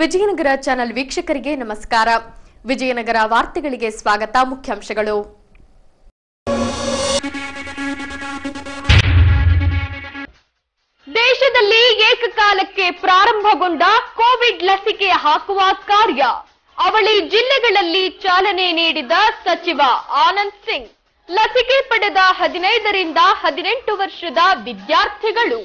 Vijayanagara channel ವೀಕ್ಷಕರಿಗೆ ನಮಸ್ಕಾರ ವಿಜಯನಗರ ವಾರ್ತೆಗಳಿಗೆ ಸ್ವಾಗತ ಮುಖ್ಯಾಂಶಗಳು ದೇಶದಲ್ಲಿ ಏಕಕಾಲಕ್ಕೆ ಪ್ರಾರಂಭಗೊಂಡ ಕೋವಿಡ್ ಲಸಿಕೆ ಹಾಕುವ ಕಾರ್ಯ ಅವಳಿ ಜಿಲ್ಲೆಗಳಲ್ಲಿ ಚಾಲನೆ ನೀಡಿದ ಸಚಿವ ಆನಂದ್ ಸಿಂಗ್ ಲಸಿಕೆ ಪಡೆದ ಹದಿನೈದರಿಂದ ಹದಿನೆಂಟು ವರ್ಷದ ವಿದ್ಯಾರ್ಥಿಗಳು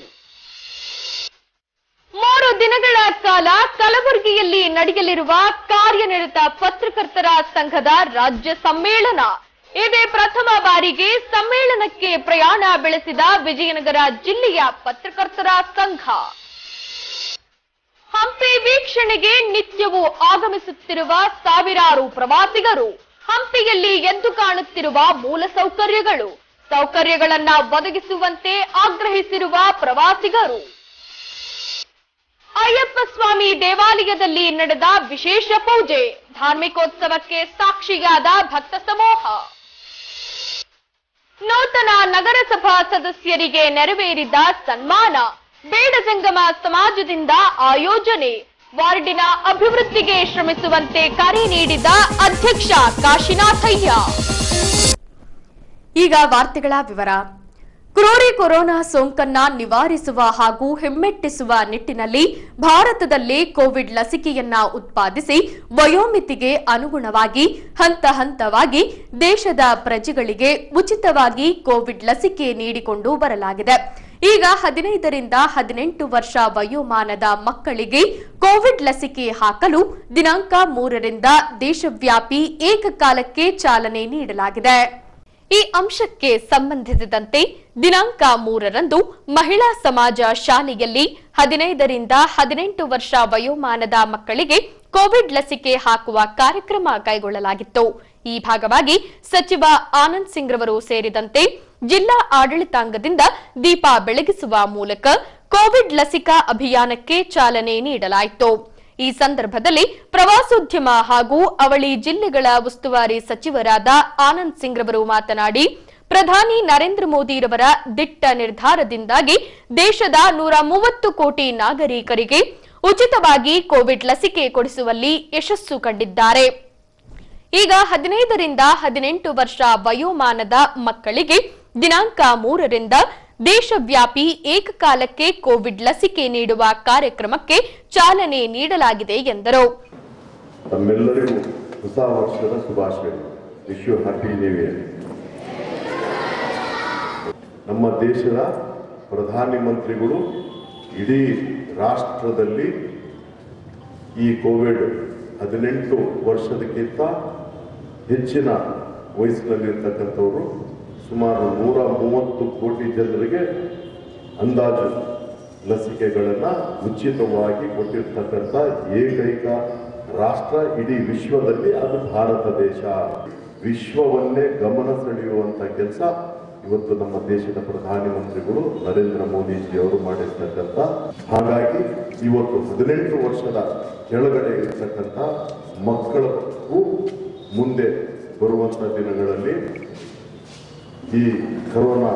ಮೂರು ದಿನಗಳ ಕಾಲ ಕಲಬುರಗಿಯಲ್ಲಿ ನಡೆಯಲಿರುವ ಕಾರ್ಯನಿರತ ಪತ್ರಕರ್ತರ ಸಂಘದ ರಾಜ್ಯ ಸಮ್ಮೇಳನ ಇದೇ ಪ್ರಥಮ ಬಾರಿಗೆ ಸಮ್ಮೇಳನಕ್ಕೆ ಪ್ರಯಾಣ ಬೆಳೆಸಿದ ವಿಜಯನಗರ ಜಿಲ್ಲೆಯ ಪತ್ರಕರ್ತರ ಸಂಘ ಹಂಪಿ ವೀಕ್ಷಣೆಗೆ ನಿತ್ಯವೂ ಆಗಮಿಸುತ್ತಿರುವ ಸಾವಿರಾರು ಪ್ರವಾಸಿಗರು ಹಂಪಿಯಲ್ಲಿ ಎದ್ದು ಕಾಣುತ್ತಿರುವ ಮೂಲ ಸೌಕರ್ಯಗಳು ಸೌಕರ್ಯಗಳನ್ನ ಒದಗಿಸುವಂತೆ ಆಗ್ರಹಿಸಿರುವ ಪ್ರವಾಸಿಗರು ಅಯ್ಯಪ್ಪ ಸ್ವಾಮಿ ದೇವಾಲಯದಲ್ಲಿ ನಡೆದ ವಿಶೇಷ ಪೂಜೆ ಧಾರ್ಮಿಕೋತ್ಸವಕ್ಕೆ ಸಾಕ್ಷಿಯಾದ ಭಕ್ತ ಸಮೂಹ ನೂತನ ನಗರಸಭಾ ಸದಸ್ಯರಿಗೆ ನೆರವೇರಿದ ಸನ್ಮಾನ ಬೇಡಜಂಗಮ ಸಮಾಜದಿಂದ ಆಯೋಜನೆ ವಾರ್ಡಿನ ಅಭಿವೃದ್ಧಿಗೆ ಶ್ರಮಿಸುವಂತೆ ಕರೆ ನೀಡಿದ ಅಧ್ಯಕ್ಷ ಕಾಶಿನಾಥಯ್ಯ ಈಗ ವಾರ್ತೆಗಳ ವಿವರ ಕ್ರೋರಿ ಕೊರೋನಾ ಸೋಂಕನ್ನ ನಿವಾರಿಸುವ ಹಾಗೂ ಹಿಮ್ಮೆಟ್ಟಿಸುವ ನಿಟ್ಟಿನಲ್ಲಿ ಭಾರತದಲ್ಲಿ ಕೋವಿಡ್ ಲಸಿಕೆಯನ್ನ ಉತ್ಪಾದಿಸಿ ವಯೋಮಿತಿಗೆ ಅನುಗುಣವಾಗಿ ಹಂತ ಹಂತವಾಗಿ ದೇಶದ ಪ್ರಜೆಗಳಿಗೆ ಉಚಿತವಾಗಿ ಕೋವಿಡ್ ಲಸಿಕೆ ನೀಡಿಕೊಂಡು ಬರಲಾಗಿದೆ ಈಗ ಹದಿನೈದರಿಂದ ಹದಿನೆಂಟು ವರ್ಷ ವಯೋಮಾನದ ಮಕ್ಕಳಿಗೆ ಕೋವಿಡ್ ಲಸಿಕೆ ಹಾಕಲು ದಿನಾಂಕ ಮೂರರಿಂದ ದೇಶವ್ಯಾಪಿ ಏಕಕಾಲಕ್ಕೆ ಚಾಲನೆ ನೀಡಲಾಗಿದೆ ಈ ಅಂಶಕ್ಕೆ ಸಂಬಂಧಿಸಿದಂತೆ ದಿನಾಂಕ ಮೂರರಂದು ಮಹಿಳಾ ಸಮಾಜ ಶಾಲೆಯಲ್ಲಿ ಹದಿನೈದರಿಂದ ಹದಿನೆಂಟು ವರ್ಷ ವಯೋಮಾನದ ಮಕ್ಕಳಿಗೆ ಕೋವಿಡ್ ಲಸಿಕೆ ಹಾಕುವ ಕಾರ್ಯಕ್ರಮ ಕೈಗೊಳ್ಳಲಾಗಿತ್ತು ಈ ಭಾಗವಾಗಿ ಸಚಿವ ಆನಂದ್ ಸಿಂಗ್ ರವರು ಸೇರಿದಂತೆ ಜಿಲ್ಲಾ ಆಡಳಿತಾಂಗದಿಂದ ದೀಪ ಬೆಳಗಿಸುವ ಮೂಲಕ ಕೋವಿಡ್ ಲಸಿಕಾ ಅಭಿಯಾನಕ್ಕೆ ಚಾಲನೆ ನೀಡಲಾಯಿತು ಈ ಸಂದರ್ಭದಲ್ಲಿ ಪ್ರವಾಸೋದ್ಯಮ ಹಾಗೂ ಅವಳಿ ಜಿಲ್ಲೆಗಳ ಉಸ್ತುವಾರಿ ಸಚಿವರಾದ ಆನಂದ್ ಸಿಂಗ್ ರವರು ಮಾತನಾಡಿ ಪ್ರಧಾನಿ ನರೇಂದ್ರ ಮೋದಿರವರ ದಿಟ್ಟ ನಿರ್ಧಾರದಿಂದಾಗಿ ದೇಶದ ನೂರ ಮೂವತ್ತು ಕೋಟಿ ನಾಗರಿಕರಿಗೆ ಉಚಿತವಾಗಿ ಕೋವಿಡ್ ಲಸಿಕೆ ಕೊಡಿಸುವಲ್ಲಿ ಯಶಸ್ಸು ಕಂಡಿದ್ದಾರೆ ಈಗ ಹದಿನೈದರಿಂದ ಹದಿನೆಂಟು ವರ್ಷ ವಯೋಮಾನದ ಮಕ್ಕಳಿಗೆ ದಿನಾಂಕ ಮೂರರಿಂದ ದೇಶವ್ಯಾಪಿ ಏಕಕಾಲಕ್ಕೆ ಕೋವಿಡ್ ಲಸಿಕೆ ನೀಡುವ ಕಾರ್ಯಕ್ರಮಕ್ಕೆ ಚಾಲನೆ ನೀಡಲಾಗಿದೆ ಎಂದರು ತಮ್ಮೆಲ್ಲರಿಗೂ ಹೊಸ ವರ್ಷದ ಶುಭಾಶಯಗಳು wish you happy new year ನಮ್ಮ ದೇಶದ ಪ್ರಧಾನಿ ಮಂತ್ರಿಗಳು ಇಡೀ ರಾಷ್ಟ್ರದಲ್ಲಿ ಈ ಕೋವಿಡ್ ಹದಿನೆಂಟು ವರ್ಷದಕ್ಕಿಂತ ಹೆಚ್ಚಿನ ವಯಸ್ಸಿನಲ್ಲಿರ್ತಕ್ಕಂಥವರು ಸುಮಾರು ನೂರ ಮೂವತ್ತು ಕೋಟಿ ಜನರಿಗೆ ಅಂದಾಜು ಲಸಿಕೆಗಳನ್ನು ಉಚಿತವಾಗಿ ಕೊಟ್ಟಿರ್ತಕ್ಕಂಥ ಏಕೈಕ ರಾಷ್ಟ್ರ ಇಡೀ ವಿಶ್ವದಲ್ಲಿ ಅದು ಭಾರತ ದೇಶ ವಿಶ್ವವನ್ನೇ ಗಮನ ಸೆಳೆಯುವಂಥ ಕೆಲಸ ಇವತ್ತು ನಮ್ಮ ದೇಶದ ಪ್ರಧಾನಮಂತ್ರಿಗಳು ನರೇಂದ್ರ ಮೋದಿಜಿಯವರು ಮಾಡಿರ್ತಕ್ಕಂಥ ಹಾಗಾಗಿ ಇವತ್ತು ಹದಿನೆಂಟು ವರ್ಷದ ಕೆಳಗಡೆ ಇರತಕ್ಕಂಥ ಮಕ್ಕಳಿಗೂ ಮುಂದೆ ಬರುವಂಥ ದಿನಗಳಲ್ಲಿ ಈ ಕರೋನಾ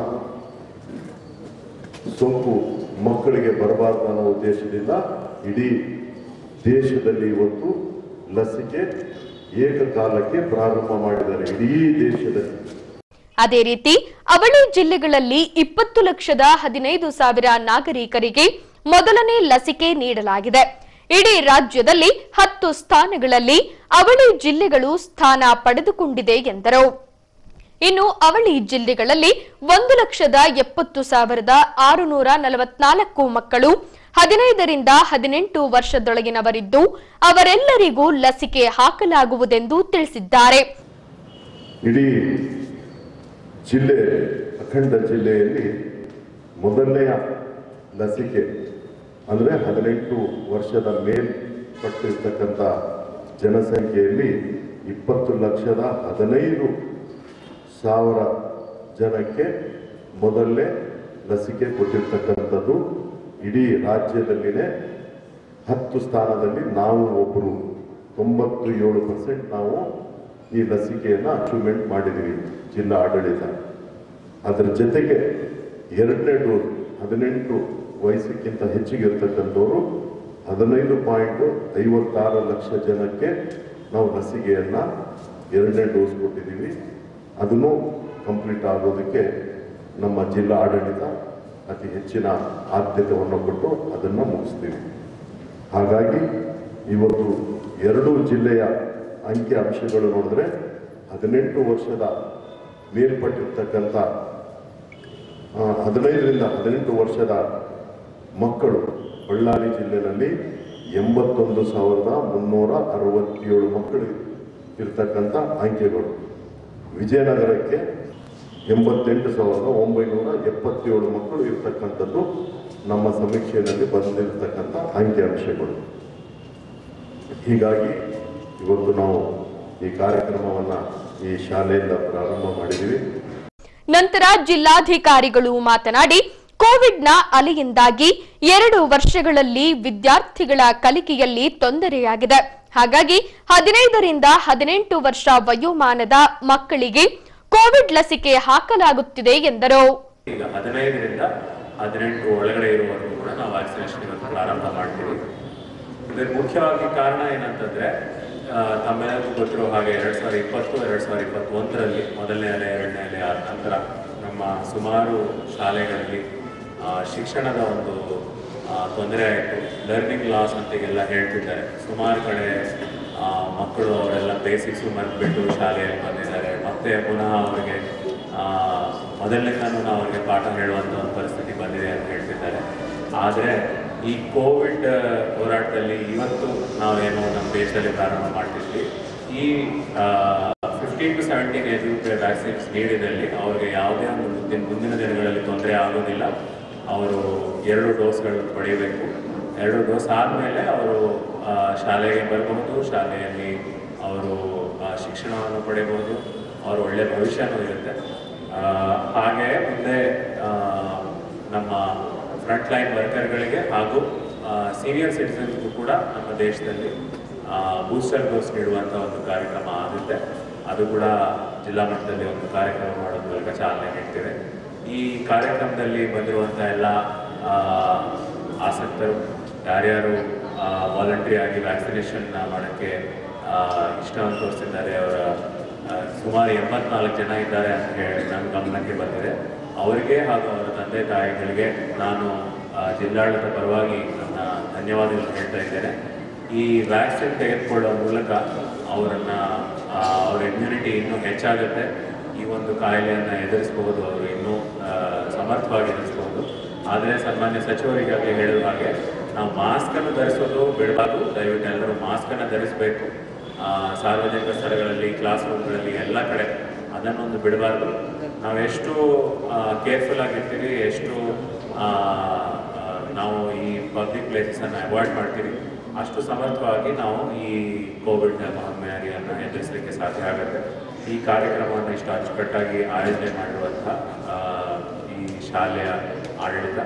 ಸೋಂಕು ಮಕ್ಕಳಿಗೆ ಬರಬಾರ್ದು ಅನ್ನೋ ಉದ್ದೇಶದಿಂದ ಇಡೀ ದೇಶದಲ್ಲಿ ಇವತ್ತು ಲಸಿಕೆ ಏಕಕಾಲಕ್ಕೆ ಪ್ರಾರಂಭ ಮಾಡಿದ್ದಾರೆ ಇಡೀ ದೇಶದಲ್ಲಿ ಅದೇ ರೀತಿ ಅವಳಿ ಜಿಲ್ಲೆಗಳಲ್ಲಿ ಇಪ್ಪತ್ತು ಲಕ್ಷದ ಹದಿನೈದು ಸಾವಿರ ನಾಗರಿಕರಿಗೆ ಮೊದಲನೇ ಲಸಿಕೆ ನೀಡಲಾಗಿದೆ ಇಡೀ ರಾಜ್ಯದಲ್ಲಿ ಹತ್ತು ಸ್ಥಾನಗಳಲ್ಲಿ ಅವಳಿ ಜಿಲ್ಲೆಗಳು ಸ್ಥಾನ ಪಡೆದುಕೊಂಡಿದೆ ಎಂದರು ಇನ್ನು ಅವಳಿ ಜಿಲ್ಲೆಗಳಲ್ಲಿ ಒಂದು ಲಕ್ಷದ ಎಪ್ಪತ್ತು ಸಾವಿರದ ಆರುನೂರ ನಲವತ್ನಾಲ್ಕು ಮಕ್ಕಳು ಹದಿನೈದರಿಂದ ಹದಿನೆಂಟು ವರ್ಷದೊಳಗಿನವರಿದ್ದು ಅವರೆಲ್ಲರಿಗೂ ಲಸಿಕೆ ಹಾಕಲಾಗುವುದೆಂದು ತಿಳಿಸಿದ್ದಾರೆ ಇಡೀ ಜಿಲ್ಲೆ ಅಖಂಡ ಜಿಲ್ಲೆಯಲ್ಲಿ ಮೊದಲನೆಯ ಲಸಿಕೆ ಅಂದರೆ ಹದಿನೆಂಟು ವರ್ಷದ ಮೇಲ್ಪಟ್ಟಿರ್ತಕ್ಕಂಥ ಜನಸಂಖ್ಯೆಯಲ್ಲಿ ಇಪ್ಪತ್ತು ಲಕ್ಷದ ಹದಿನೈದು ಸಾವಿರ ಜನಕ್ಕೆ ಮೊದಲನೇ ಲಸಿಕೆ ಕೊಟ್ಟಿರ್ತಕ್ಕಂಥದ್ದು ಇಡೀ ರಾಜ್ಯದಲ್ಲಿನೇ ಹತ್ತು ಸ್ಥಾನದಲ್ಲಿ ನಾವು ಒಬ್ಬರು ತೊಂಬತ್ತು ಏಳು ಪರ್ಸೆಂಟ್ ನಾವು ಈ ಲಸಿಕೆಯನ್ನು ಅಚೀವ್ಮೆಂಟ್ ಮಾಡಿದ್ದೀವಿ ಜಿಲ್ಲಾ ಆಡಳಿತ ಅದರ ಜೊತೆಗೆ ಎರಡನೇ ಡೋಸ್ ಹದಿನೆಂಟು ವಯಸ್ಸಕ್ಕಿಂತ ಹೆಚ್ಚಿಗೆ ಇರ್ತಕ್ಕಂಥವ್ರು ಹದಿನೈದು ಪಾಯಿಂಟು ಐವತ್ತಾರು ಲಕ್ಷ ಜನಕ್ಕೆ ನಾವು ಲಸಿಕೆಯನ್ನು ಎರಡನೇ ಡೋಸ್ ಕೊಟ್ಟಿದ್ದೀವಿ ಅದನ್ನು ಕಂಪ್ಲೀಟ್ ಆಗೋದಕ್ಕೆ ನಮ್ಮ ಜಿಲ್ಲಾ ಆಡಳಿತ ಅತಿ ಹೆಚ್ಚಿನ ಆದ್ಯತೆಯನ್ನು ಕೊಟ್ಟು ಅದನ್ನು ಮುಗಿಸ್ತೀವಿ ಹಾಗಾಗಿ ಇವತ್ತು ಎರಡೂ ಜಿಲ್ಲೆಯ ಅಂಕಿ ಅಂಶಗಳು ನೋಡಿದ್ರೆ ಹದಿನೆಂಟು ವರ್ಷದ ಮೇಲ್ಪಟ್ಟಿರ್ತಕ್ಕಂಥ ಆ, ಹದಿನೈದರಿಂದ ಹದಿನೆಂಟು ವರ್ಷದ ಮಕ್ಕಳು ಬಳ್ಳಾರಿ ಜಿಲ್ಲೆಯಲ್ಲಿ ಎಂಬತ್ತೊಂದು ಸಾವಿರದ ಮುನ್ನೂರ ಅರವತ್ತೇಳು ಮಕ್ಕಳು ಇರ್ತಕ್ಕಂಥ ಅಂಕೆಗಳು ವಿಜಯನಗರಕ್ಕೆ ಎಂಬತ್ತೆಂಟು ಸಾವಿರದ ಒಂಬೈನೂರ ಎಪ್ಪತ್ತೇಳು ಮಕ್ಕಳು ಇರ್ತಕ್ಕಂಥದ್ದು ನಮ್ಮ ಸಮೀಕ್ಷೆಯಲ್ಲಿ ಬಂದಿರತಕ್ಕಂಥ ಅಂಕಿಅಂಶಗಳು ಹೀಗಾಗಿ ಇವತ್ತು ನಾವು ಈ ಕಾರ್ಯಕ್ರಮವನ್ನು ಈ ಶಾಲೆಯಿಂದ ಪ್ರಾರಂಭ ಮಾಡಿದ್ದೀವಿ ನಂತರ ಜಿಲ್ಲಾಧಿಕಾರಿಗಳು ಮಾತನಾಡಿ ಕೋವಿಡ್ನ ಅಲೆಯಿಂದಾಗಿ ಎರಡು ವರ್ಷಗಳಲ್ಲಿ ವಿದ್ಯಾರ್ಥಿಗಳ ಕಲಿಕೆಯಲ್ಲಿ ತೊಂದರೆಯಾಗಿದೆ ಹಾಗಾಗಿ ಹದಿನೈದರಿಂದ ಹದಿನೆಂಟು ವರ್ಷ ವಯೋಮಾನದ ಮಕ್ಕಳಿಗೆ ಕೋವಿಡ್ ಲಸಿಕೆ ಹಾಕಲಾಗುತ್ತಿದೆ ಎಂದರು ಈಗ ಹದಿನೈದರಿಂದ ಹದಿನೆಂಟು ಒಳಗಡೆ ಇರುವವರೆಗೂ ಕೂಡ ನಾವು ವ್ಯಾಕ್ಸಿನೇಷನ್ ಇವತ್ತು ಪ್ರಾರಂಭ ಮಾಡ್ತೀವಿ ಇದಕ್ಕೆ ಮುಖ್ಯವಾಗಿ ಕಾರಣ ಏನಂತಂದ್ರೆ ಆ, ತಮ್ಮೆಲ್ಲರಿಗೂ ಗೊತ್ತಿರೋ ಹಾಗೆ ಎರಡ್ ಸಾವಿರದ ಇಪ್ಪತ್ತು ಎರಡ್ ಸಾವಿರದ ಇಪ್ಪತ್ತೊಂದರಲ್ಲಿ ಮೊದಲನೇ ಅಲೆ ಎರಡನೇ ಅಲೆ ಆದ ನಂತರ ನಮ್ಮ ಸುಮಾರು ಶಾಲೆಗಳಲ್ಲಿ ಆ, ಶಿಕ್ಷಣದ ಒಂದು ಆ, ತೊಂದರೆ ಆಯಿತು ಲರ್ನಿಂಗ್ ಲಾಸ್ ಅಂತ ಎಲ್ಲ ಹೇಳ್ತಿದ್ದಾರೆ ಸುಮಾರು ಕಡೆ ಆ, ಮಕ್ಕಳು ಅವರೆಲ್ಲ ಬೇಸಿಕ್ಸು ಮರೆತುಬಿಟ್ಟು ಶಾಲೆಯಲ್ಲಿ ಬಂದಿದ್ದಾರೆ ಮತ್ತೆ ಪುನಃ ಅವರಿಗೆ ಆ, ಮೊದಲನೇದಾನು ನಾವು ಅವರಿಗೆ ಪಾಠ ಹೇಳುವಂಥ ಒಂದು ಪರಿಸ್ಥಿತಿ ಬಂದಿದೆ ಅಂತ ಹೇಳ್ತಿದ್ದಾರೆ ಆದರೆ ಈ ಕೋವಿಡ್ ಹೋರಾಟದಲ್ಲಿ ಇವತ್ತು ನಾವೇನೋ ನಮ್ಮ ದೇಶದಲ್ಲಿ ಪ್ರಾರಂಭ ಮಾಡ್ತಿದ್ವಿ ಈ fifteen to seventeen age group vaccines ನೀಡಿದಲ್ಲಿ ಅವ್ರಿಗೆ ಯಾವುದೇ ಒಂದು ಮುಂದಿನ ಮುಂದಿನ ದಿನಗಳಲ್ಲಿ ತೊಂದರೆ ಆಗೋದಿಲ್ಲ ಅವರು ಎರಡು ಡೋಸ್ಗಳನ್ನು ಪಡೆಯಬೇಕು ಎರಡು ಡೋಸ್ ಆದಮೇಲೆ ಅವರು ಆ, ಶಾಲೆಗೆ ಬರಬಹುದು ಶಾಲೆಯಲ್ಲಿ ಅವರು ಆ, ಶಿಕ್ಷಣವನ್ನು ಪಡೆಯಬಹುದು ಅವ್ರ ಒಳ್ಳೆಯ ಭವಿಷ್ಯನೂ ಇರುತ್ತೆ ಆ, ಹಾಗೆ ಮುಂದೆ ಆ, ನಮ್ಮ ಫ್ರಂಟ್ ಲೈನ್ ವರ್ಕರ್ಗಳಿಗೆ ಹಾಗೂ ಸೀನಿಯರ್ ಸಿಟಿಸನ್ಸ್ಗೂ ಕೂಡ ನಮ್ಮ ದೇಶದಲ್ಲಿ ಬೂಸ್ಟರ್ ಡೋಸ್ ನೀಡುವಂಥ ಒಂದು ಕಾರ್ಯಕ್ರಮ ಆಗುತ್ತೆ ಅದು ಕೂಡ ಜಿಲ್ಲಾ ಮಟ್ಟದಲ್ಲಿ ಒಂದು ಕಾರ್ಯಕ್ರಮ ಮಾಡೋದ್ರ ಮೂಲಕ ಚಾಲನೆ ನೀಡ್ತೇವೆ ಈ ಕಾರ್ಯಕ್ರಮದಲ್ಲಿ ಬಂದಿರುವಂಥ ಎಲ್ಲ ಆ, ಆಸಕ್ತರು ಯಾರ್ಯಾರು ವಾಲಂಟ್ರಿ ಆಗಿ ವ್ಯಾಕ್ಸಿನೇಷನ್ ಮಾಡೋಕ್ಕೆ ಇಷ್ಟವನ್ನು ತೋರಿಸಿದ್ದಾರೆ ಅವರ ಆ, ಸುಮಾರು ಎಂಬತ್ನಾಲ್ಕು ಜನ ಇದ್ದಾರೆ ಅಂತ ಹೇಳಿ ನನ್ನ ಗಮನಕ್ಕೆ ಬಂದಿದೆ ಅವರಿಗೆ ಹಾಗೂ ಅವರ ತಂದೆ ತಾಯಿಗಳಿಗೆ ನಾನು ಆ, ಜಿಲ್ಲಾಡಳಿತ ಪರವಾಗಿ ನನ್ನ ಧನ್ಯವಾದಗಳು ಹೇಳ್ತಾ ಇದ್ದೇನೆ ಈ ವ್ಯಾಕ್ಸಿನ್ ತೆಗೆದುಕೊಳ್ಳುವ ಮೂಲಕ ಅವರನ್ನು ಅವರ ಇಮ್ಯುನಿಟಿ ಇನ್ನೂ ಹೆಚ್ಚಾಗುತ್ತೆ ಈ ಒಂದು ಕಾಯಿಲೆಯನ್ನು ಎದುರಿಸಬಹುದು ಅವರು ಇನ್ನೂ ಆ, ಸಮರ್ಥವಾಗಿ ಎದುರಿಸಬಹುದು ಆದರೆ ಸನ್ಮಾನ್ಯ ಸಚಿವರಿಗಾಗಲೇ ಹೇಳಿದ ಹಾಗೆ ನಾವು ಮಾಸ್ಕನ್ನು ಧರಿಸೋದು ಬಿಡಬಾರ್ದು ದಯವಿಟ್ಟು ಎಲ್ಲರೂ ಮಾಸ್ಕನ್ನು ಧರಿಸಬೇಕು ಆ, ಸಾರ್ವಜನಿಕ ಸ್ಥಳಗಳಲ್ಲಿ ಕ್ಲಾಸ್ ರೂಮ್ಗಳಲ್ಲಿ ಎಲ್ಲ ಕಡೆ ಅದನ್ನೊಂದು ಬಿಡಬಾರ್ದು ನಾವು ಎಷ್ಟು ಕೇರ್ಫುಲ್ ಆಗಿರ್ತೀವಿ ಎಷ್ಟು ಆ, ಆ, ನಾವು ಈ ಪಬ್ಲಿಕ್ ಪ್ಲೇಸಸನ್ನು ಅವಾಯ್ಡ್ ಮಾಡ್ತೀವಿ ಅಷ್ಟು ಸಮರ್ಥವಾಗಿ ನಾವು ಈ ಕೋವಿಡ್ ಮಹಾಮಾರಿಯನ್ನು ಎದುರಿಸಲಿಕ್ಕೆ ಸಾಧ್ಯ ಆಗುತ್ತೆ ಈ ಕಾರ್ಯಕ್ರಮವನ್ನು ಇಷ್ಟು ಅಚ್ಚುಕಟ್ಟಾಗಿ ಆಯೋಜನೆ ಮಾಡಿರುವಂಥ ಆ, ಈ ಶಾಲೆಯ ಆಡಳಿತ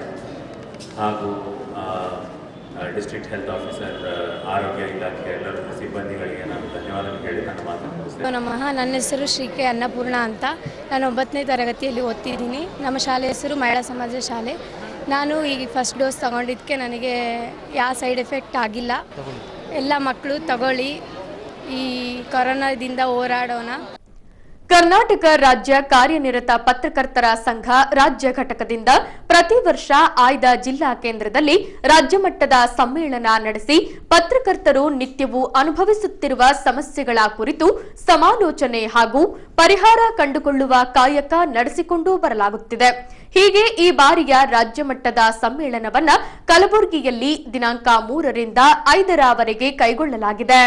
ಹಾಗೂ ಡಿಸ್ಟ್ರಿಕ್ಟ್ ಹೆಲ್ತ್ ಆಫೀಸರ್ ಆರೋಗ್ಯ ಇಲಾಖೆ ಎಲ್ಲರೂ ಸಿಬ್ಬಂದಿಗಳಿಗೆ ನಾನು ಧನ್ಯವಾದ ಹೇಳಿ ನನ್ನ ಮಾತನ್ನು ಮುಗಿಸ್ತೇನೆ ನಮಃ ನನ್ನ ಹೆಸರು ಶ್ರೀ ಕೆ ಅನ್ನಪೂರ್ಣ ಅಂತ ನಾನು ಒಂಬತ್ತನೇ ತರಗತಿಯಲ್ಲಿ ಓದ್ತಿದ್ದೀನಿ ನಮ್ಮ ಶಾಲೆ ಹೆಸರು ಮಹಿಳಾ ಸಮಾಜ ಶಾಲೆ ನಾನು ಈಗ ಫಸ್ಟ್ ಡೋಸ್ ತಗೊಂಡಿದ್ದಕ್ಕೆ ನನಗೆ ಯಾವ ಸೈಡ್ ಎಫೆಕ್ಟ್ ಆಗಿಲ್ಲ ಎಲ್ಲ ಮಕ್ಕಳು ತಗೊಳ್ಳಿ ಈ ಕೊರೋನಾದಿಂದ ಹೋರಾಡೋಣ ಕರ್ನಾಟಕ ರಾಜ್ಯ ಕಾರ್ಯನಿರತ ಪತ್ರಕರ್ತರ ಸಂಘ ರಾಜ್ಯ ಘಟಕದಿಂದ ಪ್ರತಿ ವರ್ಷ ಆಯ್ದ ಜಿಲ್ಲಾ ಕೇಂದ್ರದಲ್ಲಿ ರಾಜ್ಯ ಮಟ್ಟದ ಸಮ್ಮೇಳನ ನಡೆಸಿ ಪತ್ರಕರ್ತರು ನಿತ್ಯವೂ ಅನುಭವಿಸುತ್ತಿರುವ ಸಮಸ್ಯೆಗಳ ಕುರಿತು ಸಮಾಲೋಚನೆ ಹಾಗೂ ಪರಿಹಾರ ಕಂಡುಕೊಳ್ಳುವ ಕಾಯಕ ನಡೆಸಿಕೊಂಡು ಬರಲಾಗುತ್ತಿದೆ ಹೀಗೆ ಈ ಬಾರಿಯ ರಾಜ್ಯ ಮಟ್ಟದ ಸಮ್ಮೇಳನವನ್ನ ಕಲಬುರಗಿಯಲ್ಲಿ ದಿನಾಂಕ ಮೂರರಿಂದ ಐದರವರೆಗೆ ಕೈಗೊಳ್ಳಲಾಗಿದೆ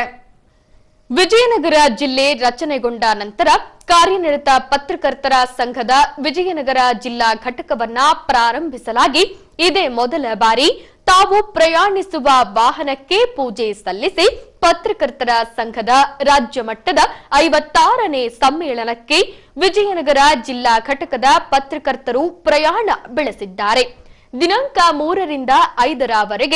ವಿಜಯನಗರ ಜಿಲ್ಲೆ ರಚನೆಗೊಂಡ ನಂತರ ಕಾರ್ಯನಿರತ ಪತ್ರಕರ್ತರ ಸಂಘದ ವಿಜಯನಗರ ಜಿಲ್ಲಾ ಘಟಕವನ್ನ ಪ್ರಾರಂಭಿಸಲಾಗಿ ಇದೇ ಮೊದಲ ಬಾರಿ ತಾವು ಪ್ರಯಾಣಿಸುವ ವಾಹನಕ್ಕೆ ಪೂಜೆ ಸಲ್ಲಿಸಿ ಪತ್ರಕರ್ತರ ಸಂಘದ ರಾಜ್ಯ ಮಟ್ಟದ ಐವತ್ತಾರನೇ ಸಮ್ಮೇಳನಕ್ಕೆ ವಿಜಯನಗರ ಜಿಲ್ಲಾ ಘಟಕದ ಪತ್ರಕರ್ತರು ಪ್ರಯಾಣ ಬೆಳೆಸಿದ್ದಾರೆ ದಿನಾಂಕ ಮೂರರಿಂದ ಐದರವರೆಗೆ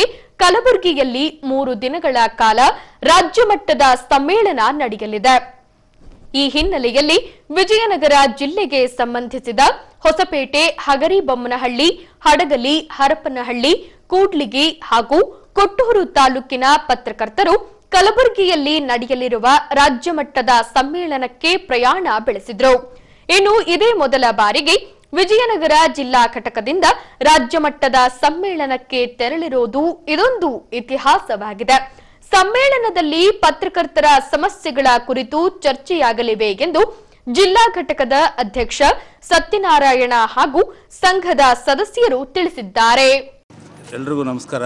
ಕಲಬುರಗಿಯಲ್ಲಿ ಮೂರು ದಿನಗಳ ಕಾಲ ರಾಜ್ಯ ಮಟ್ಟದ ಸಮ್ಮೇಳನ ನಡೆಯಲಿದೆ ಈ ಹಿನ್ನೆಲೆಯಲ್ಲಿ ವಿಜಯನಗರ ಜಿಲ್ಲೆಗೆ ಸಂಬಂಧಿಸಿದ ಹೊಸಪೇಟೆ ಹಗರಿಬೊಮ್ಮನಹಳ್ಳಿ ಹಡಗಲಿ ಹರಪನಹಳ್ಳಿ ಕೂಡ್ಲಿಗಿ ಹಾಗೂ ಕೊಟ್ಟೂರು ತಾಲೂಕಿನ ಪತ್ರಕರ್ತರು ಕಲಬುರಗಿಯಲ್ಲಿ ನಡೆಯಲಿರುವ ರಾಜ್ಯ ಮಟ್ಟದ ಸಮ್ಮೇಳನಕ್ಕೆ ಪ್ರಯಾಣ ಬೆಳೆಸಿದ್ರು ಇನ್ನು ಇದೇ ಮೊದಲ ಬಾರಿಗೆ ವಿಜಯನಗರ ಜಿಲ್ಲಾ ಘಟಕದಿಂದ ರಾಜ್ಯ ಮಟ್ಟದ ಸಮ್ಮೇಳನಕ್ಕೆ ತೆರಳಿರುವುದು ಇದೊಂದು ಇತಿಹಾಸವಾಗಿದೆ ಸಮ್ಮೇಳನದಲ್ಲಿ ಪತ್ರಕರ್ತರ ಸಮಸ್ಯೆಗಳ ಕುರಿತು ಚರ್ಚೆಯಾಗಲಿವೆ ಎಂದು ಜಿಲ್ಲಾ ಘಟಕದ ಅಧ್ಯಕ್ಷ ಸತ್ಯನಾರಾಯಣ ಹಾಗೂ ಸಂಘದ ಸದಸ್ಯರು ತಿಳಿಸಿದ್ದಾರೆ ಎಲ್ರಿಗೂ ನಮಸ್ಕಾರ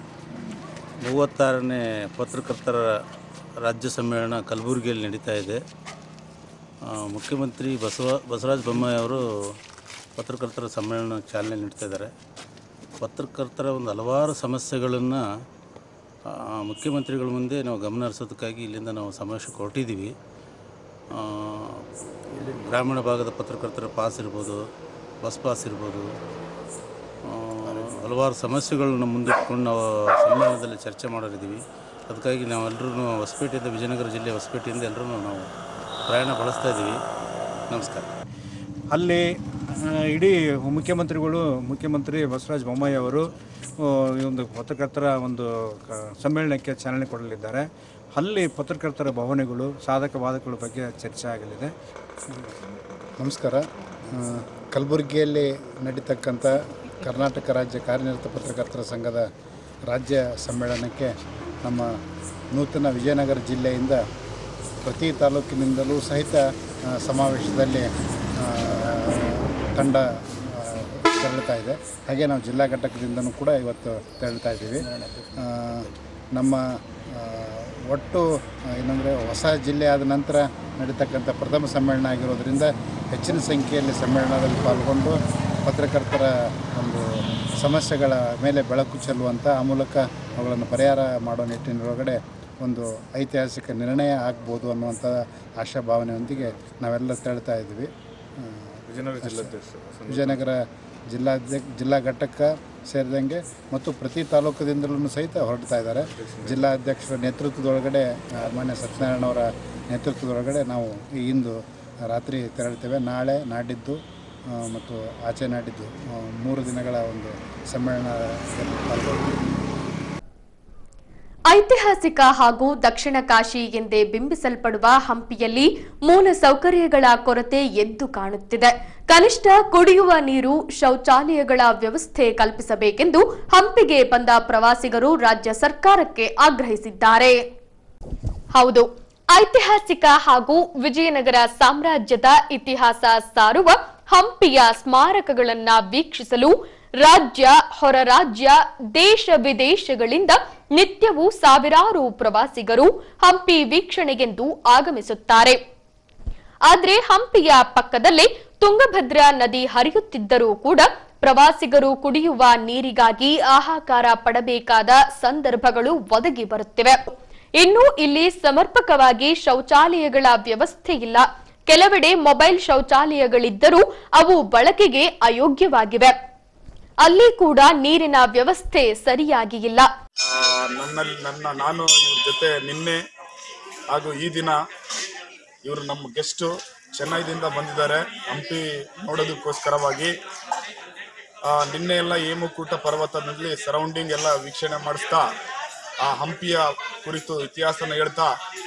ಮೂವತ್ತಾರನೇ ಪತ್ರಕರ್ತರ ರಾಜ್ಯ ಸಮ್ಮೇಳನ ಕಲಬುರಗಿಯಲ್ಲಿ ನಡೀತಾ ಇದೆ ಆ, ಮುಖ್ಯಮಂತ್ರಿ ಬಸವ ಬಸವರಾಜ ಬೊಮ್ಮಾಯಿ ಅವರು ಪತ್ರಕರ್ತರ ಸಮ್ಮೇಳನ ಚಾಲನೆ ನೀಡ್ತಾ ಇದ್ದಾರೆ ಪತ್ರಕರ್ತರ ಒಂದು ಹಲವಾರು ಸಮಸ್ಯೆಗಳನ್ನು ಮುಖ್ಯಮಂತ್ರಿಗಳ ಮುಂದೆ ನಾವು ಗಮನ ಹರಿಸೋದಕ್ಕಾಗಿ ಇಲ್ಲಿಂದ ನಾವು ಸಮಾವೇಶ ಹೊರಟಿದ್ದೀವಿ ಆ, ಇಲ್ಲಿ ಗ್ರಾಮೀಣ ಭಾಗದ ಪತ್ರಕರ್ತರ ಪಾಸ್ ಇರ್ಬೋದು ಬಸ್ ಪಾಸ್ ಇರ್ಬೋದು ಆ, ಹಲವಾರು ಸಮಸ್ಯೆಗಳನ್ನ ಮುಂದಿಟ್ಕೊಂಡು ನಾವು ಸಮ್ಮೇಳನದಲ್ಲಿ ಚರ್ಚೆ ಮಾಡೋರಿದ್ದೀವಿ ಅದಕ್ಕಾಗಿ ನಾವೆಲ್ಲರೂ ಹೊಸಪೇಟೆಯಿಂದ ವಿಜಯನಗರ ಜಿಲ್ಲೆ ಹೊಸಪೇಟೆಯಿಂದ ಎಲ್ಲರೂ ನಾವು ಪ್ರಯಾಣ ಬಳಸ್ತಾ ಇದ್ದೀವಿ ನಮಸ್ಕಾರ ಅಲ್ಲಿ ಆ, ಇಡೀ ಮುಖ್ಯಮಂತ್ರಿಗಳು ಮುಖ್ಯಮಂತ್ರಿ ಬಸವರಾಜ ಬೊಮ್ಮಾಯಿ ಅವರು ಆ, ಈ ಒಂದು ಪತ್ರಕರ್ತರ ಒಂದು ಕ- ಸಮ್ಮೇಳನಕ್ಕೆ ಚಾಲನೆ ಕೊಡಲಿದ್ದಾರೆ ಅಲ್ಲಿ ಪತ್ರಕರ್ತರ ಭಾವನೆಗಳು ಸಾಧಕ ಬಾಧಕಗಳ ಬಗ್ಗೆ ಚರ್ಚೆ ಆಗಲಿದೆ ನಮಸ್ಕಾರ ಆ, ಕಲಬುರಗಿಯಲ್ಲಿ ನಡೀತಕ್ಕಂಥ ಕರ್ನಾಟಕ ರಾಜ್ಯ ಕಾರ್ಯನಿರತ ಪತ್ರಕರ್ತರ ಸಂಘದ ರಾಜ್ಯ ಸಮ್ಮೇಳನಕ್ಕೆ ನಮ್ಮ ನೂತನ ವಿಜಯನಗರ ಜಿಲ್ಲೆಯಿಂದ ಪ್ರತಿ ತಾಲೂಕಿನಿಂದಲೂ ಸಹಿತ ಆ, ಸಮಾವೇಶದಲ್ಲಿ ಆ, ತಂಡ ಆ, ತೆರಳುತ್ತಾ ಇದೆ ಹಾಗೆ ನಾವು ಜಿಲ್ಲಾ ಘಟಕದಿಂದನೂ ಕೂಡ ಇವತ್ತು ತೆರಳುತ್ತಾ ಇದ್ದೀವಿ ಆ, ನಮ್ಮ ಆ, ಒಟ್ಟು ಏನಂದರೆ ಹೊಸ ಜಿಲ್ಲೆ ಆದ ನಂತರ ನಡೀತಕ್ಕಂಥ ಪ್ರಥಮ ಸಮ್ಮೇಳನ ಆಗಿರೋದ್ರಿಂದ ಹೆಚ್ಚಿನ ಸಂಖ್ಯೆಯಲ್ಲಿ ಸಮ್ಮೇಳನದಲ್ಲಿ ಪಾಲ್ಗೊಂಡು ಪತ್ರಕರ್ತರ ಒಂದು ಸಮಸ್ಯೆಗಳ ಮೇಲೆ ಬೆಳಕು ಚೆಲ್ಲುವಂಥ ಆ ಮೂಲಕ ಅವುಗಳನ್ನು ಪರಿಹಾರ ಮಾಡೋ ನಿಟ್ಟಿನೊಳಗಡೆ ಒಂದು ಐತಿಹಾಸಿಕ ನಿರ್ಣಯ ಆಗ್ಬೋದು ಅನ್ನುವಂಥ ಆಶಾಭಾವನೆಯೊಂದಿಗೆ ನಾವೆಲ್ಲ ತೆರಳ್ತಾ ಇದ್ದೀವಿ ಆ, ವಿಜಯನಗರ ಜಿಲ್ಲಾಧ್ಯಕ್ಷ ಜಿಲ್ಲಾ ಘಟಕ ಸೇರಿದಂಗೆ ಮತ್ತು ಪ್ರತಿ ತಾಲೂಕದಿಂದಲೂ ಸಹಿತ ಹೊರಡ್ತಾ ಇದ್ದಾರೆ ಜಿಲ್ಲಾಧ್ಯಕ್ಷರ ನೇತೃತ್ವದೊಳಗಡೆ ಆ, ಮಾನ್ಯ ಸತ್ಯನಾರಾಯಣ ಅವರ ನೇತೃತ್ವದೊಳಗಡೆ ನಾವು ಈ ಇಂದು ರಾತ್ರಿ ತೆರಳ್ತೇವೆ ನಾಳೆ ನಾಡಿದ್ದು ಆ, ಮತ್ತು ಆಚೆ ನಾಡಿದ್ದು ಆ, ಮೂರು ದಿನಗಳ ಒಂದು ಸಮ್ಮೇಳನದಲ್ಲಿ ಪಾಲ್ಗೊಳ್ತೀವಿ ಐತಿಹಾಸಿಕ ಹಾಗೂ ದಕ್ಷಿಣ ಕಾಶಿ ಎಂದೇ ಬಿಂಬಿಸಲ್ಪಡುವ ಹಂಪಿಯಲ್ಲಿ ಮೂಲ ಸೌಕರ್ಯಗಳ ಕೊರತೆ ಎದ್ದು ಕಾಣುತ್ತಿದೆ ಕನಿಷ್ಠ ಕುಡಿಯುವ ನೀರು ಶೌಚಾಲಯಗಳ ವ್ಯವಸ್ಥೆ ಕಲ್ಪಿಸಬೇಕೆಂದು ಹಂಪಿಗೆ ಬಂದ ಪ್ರವಾಸಿಗರು ರಾಜ್ಯ ಸರ್ಕಾರಕ್ಕೆ ಆಗ್ರಹಿಸಿದ್ದಾರೆ ಹೌದು ಐತಿಹಾಸಿಕ ಹಾಗೂ ವಿಜಯನಗರ ಸಾಮ್ರಾಜ್ಯದ ಇತಿಹಾಸ ಸಾರುವ ಹಂಪಿಯ ಸ್ಮಾರಕಗಳನ್ನ ವೀಕ್ಷಿಸಲು ರಾಜ್ಯ ಹೊರ ರಾಜ್ಯ ದೇಶ ವಿದೇಶಗಳಿಂದ ನಿತ್ಯವೂ ಸಾವಿರಾರು ಪ್ರವಾಸಿಗರು ಹಂಪಿ ವೀಕ್ಷಣೆಗೆಂದು ಆಗಮಿಸುತ್ತಾರೆ ಆದ್ರೆ ಹಂಪಿಯ ಪಕ್ಕದಲ್ಲೇ ತುಂಗಭದ್ರಾ ನದಿ ಹರಿಯುತ್ತಿದ್ದರೂ ಕೂಡ ಪ್ರವಾಸಿಗರು ಕುಡಿಯುವ ನೀರಿಗಾಗಿ ಹಾಹಾಕಾರ ಪಡಬೇಕಾದ ಸಂದರ್ಭಗಳು ಒದಗಿ ಬರುತ್ತಿವೆ ಇನ್ನು ಇಲ್ಲಿ ಸಮರ್ಪಕವಾಗಿ ಶೌಚಾಲಯಗಳ ವ್ಯವಸ್ಥೆ ಇಲ್ಲ ಕೆಲವೆಡೆ ಮೊಬೈಲ್ ಶೌಚಾಲಯಗಳಿದ್ದರೂ ಅವು ಬಳಕೆಗೆ ಅಯೋಗ್ಯವಾಗಿವೆ ಅಲ್ಲಿ ಕೂಡ ನೀರಿನ ವ್ಯವಸ್ಥೆ ಸರಿಯಾಗಿ ಇಲ್ಲ ಆ, ನನ್ನಲ್ಲಿ ನನ್ನ ನಾನು ಇವ್ರ ಜೊತೆ ನಿನ್ನೆ ಹಾಗೂ ಈ ದಿನ ಇವರು ನಮ್ಮ ಗೆಸ್ಟು ಚೆನ್ನೈದಿಂದ ಬಂದಿದ್ದಾರೆ ಹಂಪಿ ನೋಡೋದಕ್ಕೋಸ್ಕರವಾಗಿ ಆ, ನಿನ್ನೆ ಎಲ್ಲ ಹೇಮಕೂಟ ಪರ್ವತದಲ್ಲಿ ಸರೌಂಡಿಂಗ್ ಎಲ್ಲ ವೀಕ್ಷಣೆ ಮಾಡಿಸ್ತಾ ಆ ಹಂಪಿಯ ಕುರಿತು ಇತಿಹಾಸನ ಹೇಳ್ತಾ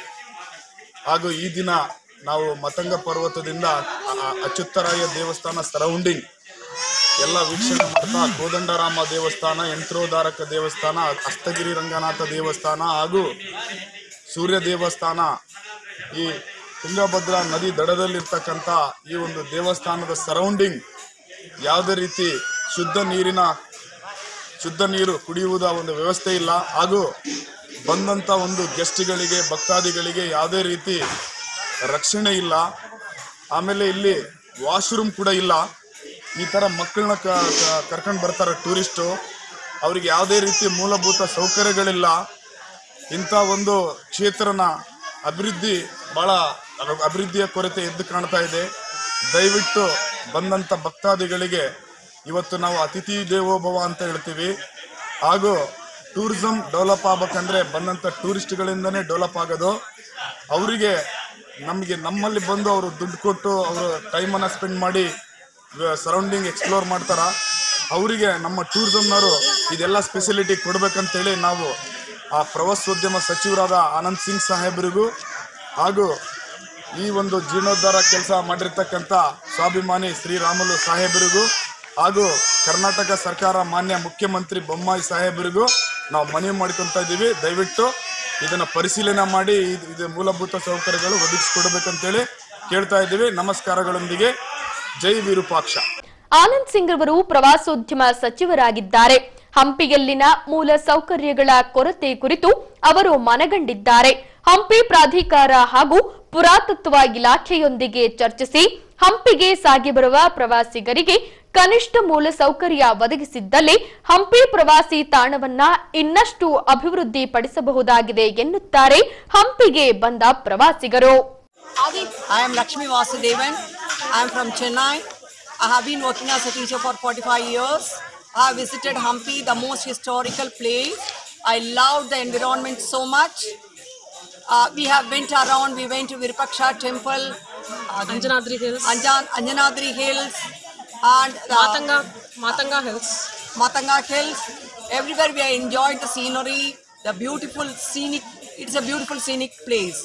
ಹಾಗೂ ಈ ದಿನ ನಾವು ಮತಂಗ ಪರ್ವತದಿಂದ ಆ, ಅಚ್ಯುತರಾಯ ದೇವಸ್ಥಾನ ಸರೌಂಡಿಂಗ್ ಎಲ್ಲ ವೀಕ್ಷಣೆ ಮಾಡ್ತಾ ಕೋದಂಡರಾಮ ದೇವಸ್ಥಾನ ಯಂತ್ರೋದ್ಧಾರಕ ದೇವಸ್ಥಾನ ಹಸ್ತಗಿರಿ ರಂಗನಾಥ ದೇವಸ್ಥಾನ ಹಾಗೂ ಸೂರ್ಯ ದೇವಸ್ಥಾನ ಈ ತುಂಗಭದ್ರಾ ನದಿ ದಡದಲ್ಲಿರ್ತಕ್ಕಂಥ ಈ ಒಂದು ದೇವಸ್ಥಾನದ ಸರೌಂಡಿಂಗ್ ಯಾವುದೇ ರೀತಿ ಶುದ್ಧ ನೀರಿನ ಶುದ್ಧ ನೀರು ಕುಡಿಯುವುದ ಒಂದು ವ್ಯವಸ್ಥೆ ಇಲ್ಲ ಹಾಗೂ ಬಂದಂಥ ಒಂದು ಗೆಸ್ಟ್ಗಳಿಗೆ ಭಕ್ತಾದಿಗಳಿಗೆ ಯಾವುದೇ ರೀತಿ ರಕ್ಷಣೆ ಇಲ್ಲ ಆಮೇಲೆ ಇಲ್ಲಿ ವಾಶ್ರೂಮ್ ಕೂಡ ಇಲ್ಲ ಈ ಥರ ಮಕ್ಕಳನ್ನ ಕರ್ಕೊಂಡು ಬರ್ತಾರೆ ಟೂರಿಸ್ಟು ಅವ್ರಿಗೆ ಯಾವುದೇ ರೀತಿ ಮೂಲಭೂತ ಸೌಕರ್ಯಗಳಿಲ್ಲ ಇಂಥ ಒಂದು ಕ್ಷೇತ್ರನ ಅಭಿವೃದ್ಧಿ ಭಾಳ ಅಭಿವೃದ್ಧಿಯ ಕೊರತೆ ಎದ್ದು ಕಾಣ್ತಾ ಇದೆ ದಯವಿಟ್ಟು ಬಂದಂಥ ಭಕ್ತಾದಿಗಳಿಗೆ ಇವತ್ತು ನಾವು ಅತಿಥಿ ದೇವೋಭವ ಅಂತ ಹೇಳ್ತೀವಿ ಹಾಗೂ ಟೂರಿಸಂ ಡೆವಲಪ್ ಆಗ್ಬೇಕಂದ್ರೆ ಬಂದಂಥ ಟೂರಿಸ್ಟ್ಗಳಿಂದನೇ ಡೆವಲಪ್ ಆಗೋದು ಅವರಿಗೆ ನಮಗೆ ನಮ್ಮಲ್ಲಿ ಬಂದು ಅವರು ದುಡ್ಡು ಕೊಟ್ಟು ಅವರು ಟೈಮನ್ನು ಸ್ಪೆಂಡ್ ಮಾಡಿ ಸರೌಂಡಿಂಗ್ ಎಕ್ಸ್ಪ್ಲೋರ್ ಮಾಡ್ತಾರ ಅವರಿಗೆ ನಮ್ಮ ಟೂರಿಸಮ್ನವರು ಇದೆಲ್ಲ ಸ್ಪೆಸಿಲಿಟಿ ಕೊಡ್ಬೇಕಂತೇಳಿ ನಾವು ಆ ಪ್ರವಾಸೋದ್ಯಮ ಸಚಿವರಾದ ಆನಂದ್ ಸಿಂಗ್ ಸಾಹೇಬರಿಗೂ ಹಾಗೂ ಈ ಒಂದು ಜೀರ್ಣೋದ್ಧಾರ ಕೆಲಸ ಮಾಡಿರ್ತಕ್ಕಂಥ ಸ್ವಾಭಿಮಾನಿ ಶ್ರೀರಾಮುಲು ಸಾಹೇಬರಿಗೂ ಹಾಗೂ ಕರ್ನಾಟಕ ಸರ್ಕಾರ ಮಾನ್ಯ ಮುಖ್ಯಮಂತ್ರಿ ಬೊಮ್ಮಾಯಿ ಸಾಹೇಬರಿಗೂ ನಾವು ಮನವಿ ಮಾಡ್ಕೊತಾ ಇದ್ದೀವಿ ದಯವಿಟ್ಟು ಇದನ್ನ ಪರಿಶೀಲನೆ ಮಾಡಿ ಇದ್- ಇದು ಮೂಲಭೂತ ಸೌಕರ್ಯಗಳು ಒದಗಿಸ್ಕೊಡ್ಬೇಕಂತೇಳಿ ಕೇಳ್ತಾ ಇದ್ದೀವಿ ನಮಸ್ಕಾರಗಳೊಂದಿಗೆ ಜೈ ವಿರೂಪಾಕ್ಷ ಆನಂದ್ ಸಿಂಗ್ ಅವರು ಪ್ರವಾಸೋದ್ಯಮ ಸಚಿವರಾಗಿದ್ದಾರೆ ಹಂಪಿಯಲ್ಲಿನ ಮೂಲ ಸೌಕರ್ಯಗಳ ಕೊರತೆ ಕುರಿತು ಅವರು ಮನಗಂಡಿದ್ದಾರೆ ಹಂಪಿ ಪ್ರಾಧಿಕಾರ ಹಾಗೂ ಪುರಾತತ್ವ ಇಲಾಖೆಯೊಂದಿಗೆ ಚರ್ಚಿಸಿ ಹಂಪಿಗೆ ಸಾಗಿ ಬರುವ ಪ್ರವಾಸಿಗರಿಗೆ ಕನಿಷ್ಠ ಮೂಲ ಸೌಕರ್ಯ ಒದಗಿಸಿದ್ದಲ್ಲಿ ಹಂಪಿ ಪ್ರವಾಸಿ ತಾಣವನ್ನ ಇನ್ನಷ್ಟು ಅಭಿವೃದ್ಧಿ ಪಡಿಸಬಹುದಾಗಿದೆ ಎನ್ನುತ್ತಾರೆ ಹಂಪಿಗೆ ಬಂದ ಪ್ರವಾಸಿಗರು I am Lakshmi Vasudevan. I am from Chennai. I have been working as a teacher for 45 years. I have visited Hampi, the most historical place. I loved the environment so much. Uh, we have went around, we went to Virupaksha temple, uh, Anjanadri Hills. Anjan, Anjanadri Hills, and uh, Matanga, Matanga Hills. Matanga Hills. Everywhere we have enjoyed the scenery, the beautiful scenic, it's a beautiful scenic place.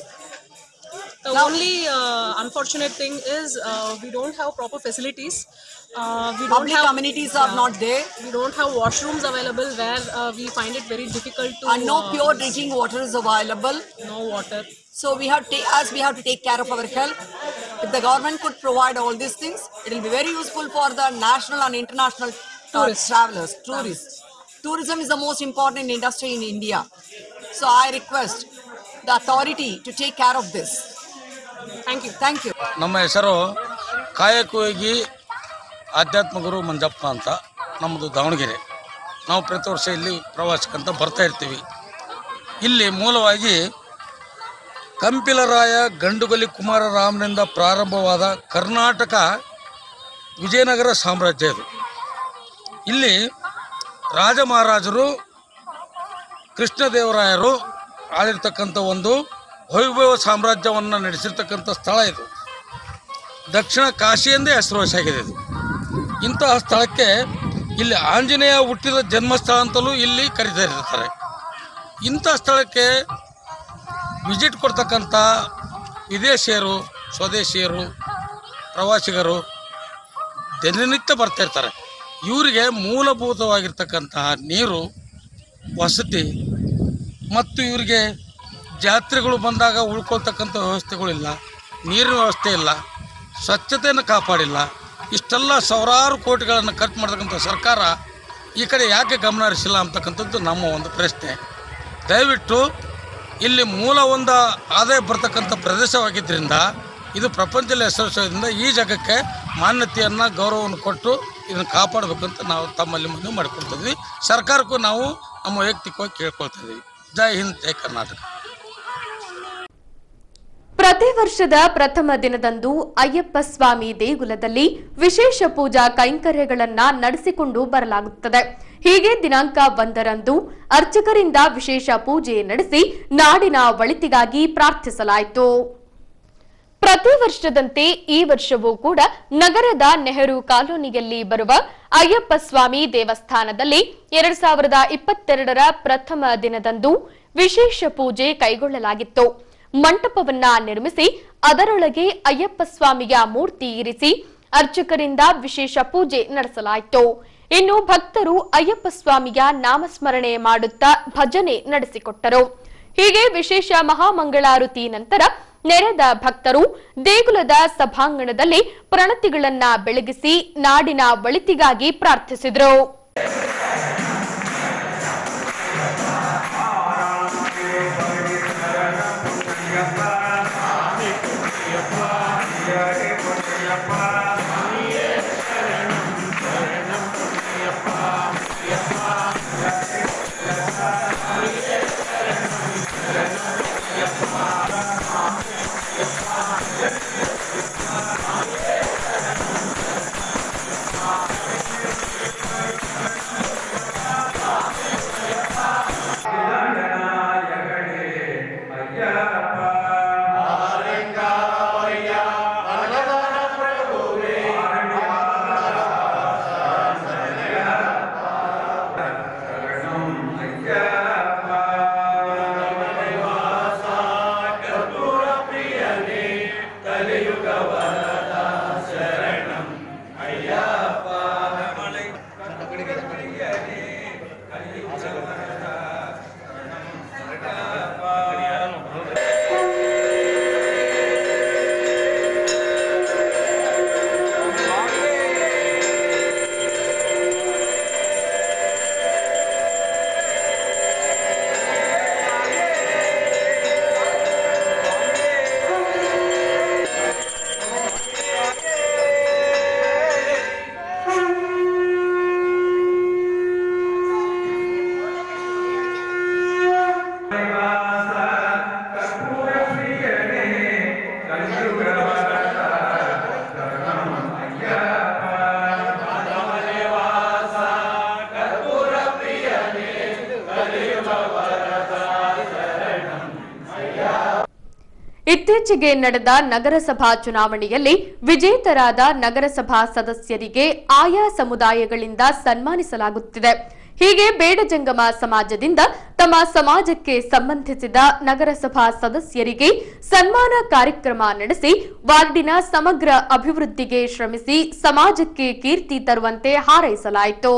The only uh, unfortunate thing is uh, we don't have proper facilities. Uh, we don't Public have amenities are not there. We don't have washrooms available where uh, we find it very difficult to. and no uh, pure drinking water is available. No water. So we have ta- as we have to take care of our health. If the government could provide all these things, it will be very useful for the national and international uh, Tourists. travelers, tourists. Tourism is the most important industry in India. So I request the authority to take care of this. Thank you. Thank you. ನಮ್ಮ ಹೆಸರು ಕಾಯಕವಾಗಿ ಆಧ್ಯಾತ್ಮ ಗುರು ಮಂಜಪ್ಪ ಅಂತ ನಮ್ಮದು ದಾವಣಗೆರೆ ನಾವು ಪ್ರತಿ ವರ್ಷ ಇಲ್ಲಿ ಪ್ರವಾಸಕ್ಕಂತ ಬರ್ತಾ ಇರ್ತೀವಿ ಇಲ್ಲಿ ಮೂಲವಾಗಿ ಕಂಪಿಲರಾಯ ಗಂಡುಗಲಿ ಕುಮಾರರಾಮನಿಂದ ಪ್ರಾರಂಭವಾದ ಕರ್ನಾಟಕ ವಿಜಯನಗರ ಸಾಮ್ರಾಜ್ಯ ಇದು ಇಲ್ಲಿ ರಾಜ ಮಹಾರಾಜರು ಕೃಷ್ಣದೇವರಾಯರು ಆಳಿರ್ತಕ್ಕಂಥ ಒಂದು ವೈಭವ ಸಾಮ್ರಾಜ್ಯವನ್ನು ನಡೆಸಿರ್ತಕ್ಕಂಥ ಸ್ಥಳ ಇದು ದಕ್ಷಿಣ ಕಾಶಿ ಎಂದೇ ಹೆಸರುವಾಸಿಯಾಗಿದೆ ಇದು ಇಂತಹ ಸ್ಥಳಕ್ಕೆ ಇಲ್ಲಿ ಆಂಜನೇಯ ಹುಟ್ಟಿದ ಜನ್ಮಸ್ಥಳ ಅಂತಲೂ ಇಲ್ಲಿ ಕರೀತಿರ್ತಾರೆ ಇಂಥ ಸ್ಥಳಕ್ಕೆ ವಿಸಿಟ್ ಕೊಡ್ತಕ್ಕಂಥ ವಿದೇಶಿಯರು ಸ್ವದೇಶಿಯರು ಪ್ರವಾಸಿಗರು ದಿನನಿತ್ಯ ಬರ್ತಾ ಇರ್ತಾರೆ ಇವರಿಗೆ ಮೂಲಭೂತವಾಗಿರ್ತಕ್ಕಂತಹ ನೀರು ವಸತಿ ಮತ್ತು ಇವರಿಗೆ ಜಾತ್ರೆಗಳು ಬಂದಾಗ ಉಳ್ಕೊಳ್ತಕ್ಕಂಥ ವ್ಯವಸ್ಥೆಗಳಿಲ್ಲ ನೀರಿನ ವ್ಯವಸ್ಥೆ ಇಲ್ಲ ಸ್ವಚ್ಛತೆಯನ್ನು ಕಾಪಾಡಿಲ್ಲ ಇಷ್ಟೆಲ್ಲ ಸಾವಿರಾರು ಕೋಟಿಗಳನ್ನು ಖರ್ಚು ಮಾಡ್ತಕ್ಕಂಥ ಸರ್ಕಾರ ಈ ಕಡೆ ಯಾಕೆ ಗಮನ ಹರಿಸಿಲ್ಲ ಅಂತಕ್ಕಂಥದ್ದು ನಮ್ಮ ಒಂದು ಪ್ರಶ್ನೆ ದಯವಿಟ್ಟು ಇಲ್ಲಿ ಮೂಲ ಒಂದು ಆದಾಯ ಬರ್ತಕ್ಕಂಥ ಪ್ರದೇಶವಾಗಿದ್ದರಿಂದ ಇದು ಪ್ರಪಂಚದಲ್ಲಿ ಹೆಸರಿಸೋದ್ರಿಂದ ಈ ಜಾಗಕ್ಕೆ ಮಾನ್ಯತೆಯನ್ನು ಗೌರವವನ್ನು ಕೊಟ್ಟು ಇದನ್ನು ಕಾಪಾಡಬೇಕಂತ ನಾವು ತಮ್ಮಲ್ಲಿ ಮನವಿ ಮಾಡ್ಕೊಳ್ತಿದ್ವಿ ಸರ್ಕಾರಕ್ಕೂ ನಾವು ನಮ್ಮ ವೈಯಕ್ತಿಕವಾಗಿ ಕೇಳ್ಕೊಳ್ತಾ ಇದ್ದೀವಿ ಜೈ ಹಿಂದ್ ಜೈ ಕರ್ನಾಟಕ ಪ್ರತಿ ವರ್ಷದ ಪ್ರಥಮ ದಿನದಂದು ಅಯ್ಯಪ್ಪ ಸ್ವಾಮಿ ದೇಗುಲದಲ್ಲಿ ವಿಶೇಷ ಪೂಜಾ ಕೈಂಕರ್ಯಗಳನ್ನ ನಡೆಸಿಕೊಂಡು ಬರಲಾಗುತ್ತದೆ ಹೀಗೆ ದಿನಾಂಕ ಒಂದರಂದು ಅರ್ಚಕರಿಂದ ವಿಶೇಷ ಪೂಜೆ ನಡೆಸಿ ನಾಡಿನ ಒಳಿತಿಗಾಗಿ ಪ್ರಾರ್ಥಿಸಲಾಯಿತು ಪ್ರತಿ ವರ್ಷದಂತೆ ಈ ವರ್ಷವೂ ಕೂಡ ನಗರದ ನೆಹರು ಕಾಲೋನಿಯಲ್ಲಿ ಬರುವ ಅಯ್ಯಪ್ಪ ಸ್ವಾಮಿ ದೇವಸ್ಥಾನದಲ್ಲಿ ಎರಡ್ ಸಾವಿರದ ಇಪ್ಪತ್ತೆರಡರ ಪ್ರಥಮ ದಿನದಂದು ವಿಶೇಷ ಪೂಜೆ ಕೈಗೊಳ್ಳಲಾಗಿತ್ತು ಮಂಟಪವನ್ನ ನಿರ್ಮಿಸಿ ಅದರೊಳಗೆ ಅಯ್ಯಪ್ಪ ಸ್ವಾಮಿಯ ಮೂರ್ತಿ ಇರಿಸಿ ಅರ್ಚಕರಿಂದ ವಿಶೇಷ ಪೂಜೆ ನಡೆಸಲಾಯಿತು ಇನ್ನು ಭಕ್ತರು ಅಯ್ಯಪ್ಪ ಸ್ವಾಮಿಯ ನಾಮಸ್ಮರಣೆ ಮಾಡುತ್ತಾ ಭಜನೆ ನಡೆಸಿಕೊಟ್ಟರು ಹೀಗೆ ವಿಶೇಷ ಮಹಾಮಂಗಳಾರತಿ ನಂತರ ನೆರೆದ ಭಕ್ತರು ದೇಗುಲದ ಸಭಾಂಗಣದಲ್ಲಿ ಪ್ರಣತಿಗಳನ್ನ ಬೆಳಗಿಸಿ ನಾಡಿನ ಒಳಿತಿಗಾಗಿ ಪ್ರಾರ್ಥಿಸಿದರು ಇತ್ತೀಚೆಗೆ ನಡೆದ ನಗರಸಭಾ ಚುನಾವಣೆಯಲ್ಲಿ ವಿಜೇತರಾದ ನಗರಸಭಾ ಸದಸ್ಯರಿಗೆ ಆಯಾ ಸಮುದಾಯಗಳಿಂದ ಸನ್ಮಾನಿಸಲಾಗುತ್ತಿದೆ ಹೀಗೆ ಬೇಡಜಂಗಮ ಸಮಾಜದಿಂದ ತಮ್ಮ ಸಮಾಜಕ್ಕೆ ಸಂಬಂಧಿಸಿದ ನಗರಸಭಾ ಸದಸ್ಯರಿಗೆ ಸನ್ಮಾನ ಕಾರ್ಯಕ್ರಮ ನಡೆಸಿ ವಾರ್ಡಿನ ಸಮಗ್ರ ಅಭಿವೃದ್ಧಿಗೆ ಶ್ರಮಿಸಿ ಸಮಾಜಕ್ಕೆ ಕೀರ್ತಿ ತರುವಂತೆ ಹಾರೈಸಲಾಯಿತು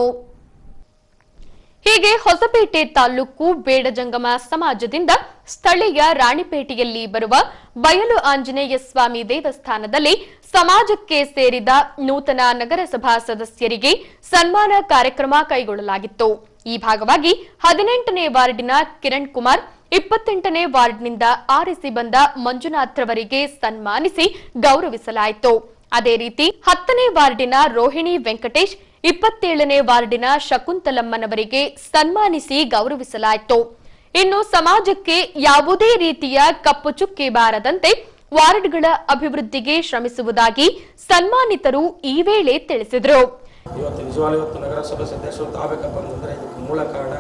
ಹೀಗೆ ಹೊಸಪೇಟೆ ತಾಲೂಕು ಬೇಡಜಂಗಮ ಸಮಾಜದಿಂದ ಸ್ಥಳೀಯ ರಾಣಿಪೇಟೆಯಲ್ಲಿ ಬರುವ ಬಯಲು ಆಂಜನೇಯ ಸ್ವಾಮಿ ದೇವಸ್ಥಾನದಲ್ಲಿ ಸಮಾಜಕ್ಕೆ ಸೇರಿದ ನೂತನ ನಗರಸಭಾ ಸದಸ್ಯರಿಗೆ ಸನ್ಮಾನ ಕಾರ್ಯಕ್ರಮ ಕೈಗೊಳ್ಳಲಾಗಿತ್ತು ಈ ಭಾಗವಾಗಿ ಹದಿನೆಂಟನೇ ವಾರ್ಡಿನ ಕಿರಣ್ ಕುಮಾರ್ ಇಪ್ಪತ್ತೆಂಟನೇ ವಾರ್ಡ್ನಿಂದ ಆರಿಸಿ ಬಂದ ಮಂಜುನಾಥ್ ರವರಿಗೆ ಸನ್ಮಾನಿಸಿ ಗೌರವಿಸಲಾಯಿತು ಅದೇ ರೀತಿ ಹತ್ತನೇ ವಾರ್ಡಿನ ರೋಹಿಣಿ ವೆಂಕಟೇಶ್ ಇಪ್ಪತ್ತೇಳನೇ ವಾರ್ಡಿನ ಶಕುಂತಲಮ್ಮನವರಿಗೆ ಸನ್ಮಾನಿಸಿ ಗೌರವಿಸಲಾಯಿತು ಇನ್ನು ಸಮಾಜಕ್ಕೆ ಯಾವುದೇ ರೀತಿಯ ಕಪ್ಪು ಚುಕ್ಕೆ ಬಾರದಂತೆ ವಾರ್ಡ್ಗಳ ಅಭಿವೃದ್ಧಿಗೆ ಶ್ರಮಿಸುವುದಾಗಿ ಸನ್ಮಾನಿತರು ಈ ವೇಳೆ ತಿಳಿಸಿದರು ಇವತ್ತು ನಿಜವಾಗ್ಲೂ ಇವತ್ತು ನಗರಸಭೆ ಸದಸ್ಯರು ತಾಗಬೇಕಪ್ಪ ಅಂತಂದರೆ ಇದಕ್ಕೆ ಮೂಲ ಕಾರಣ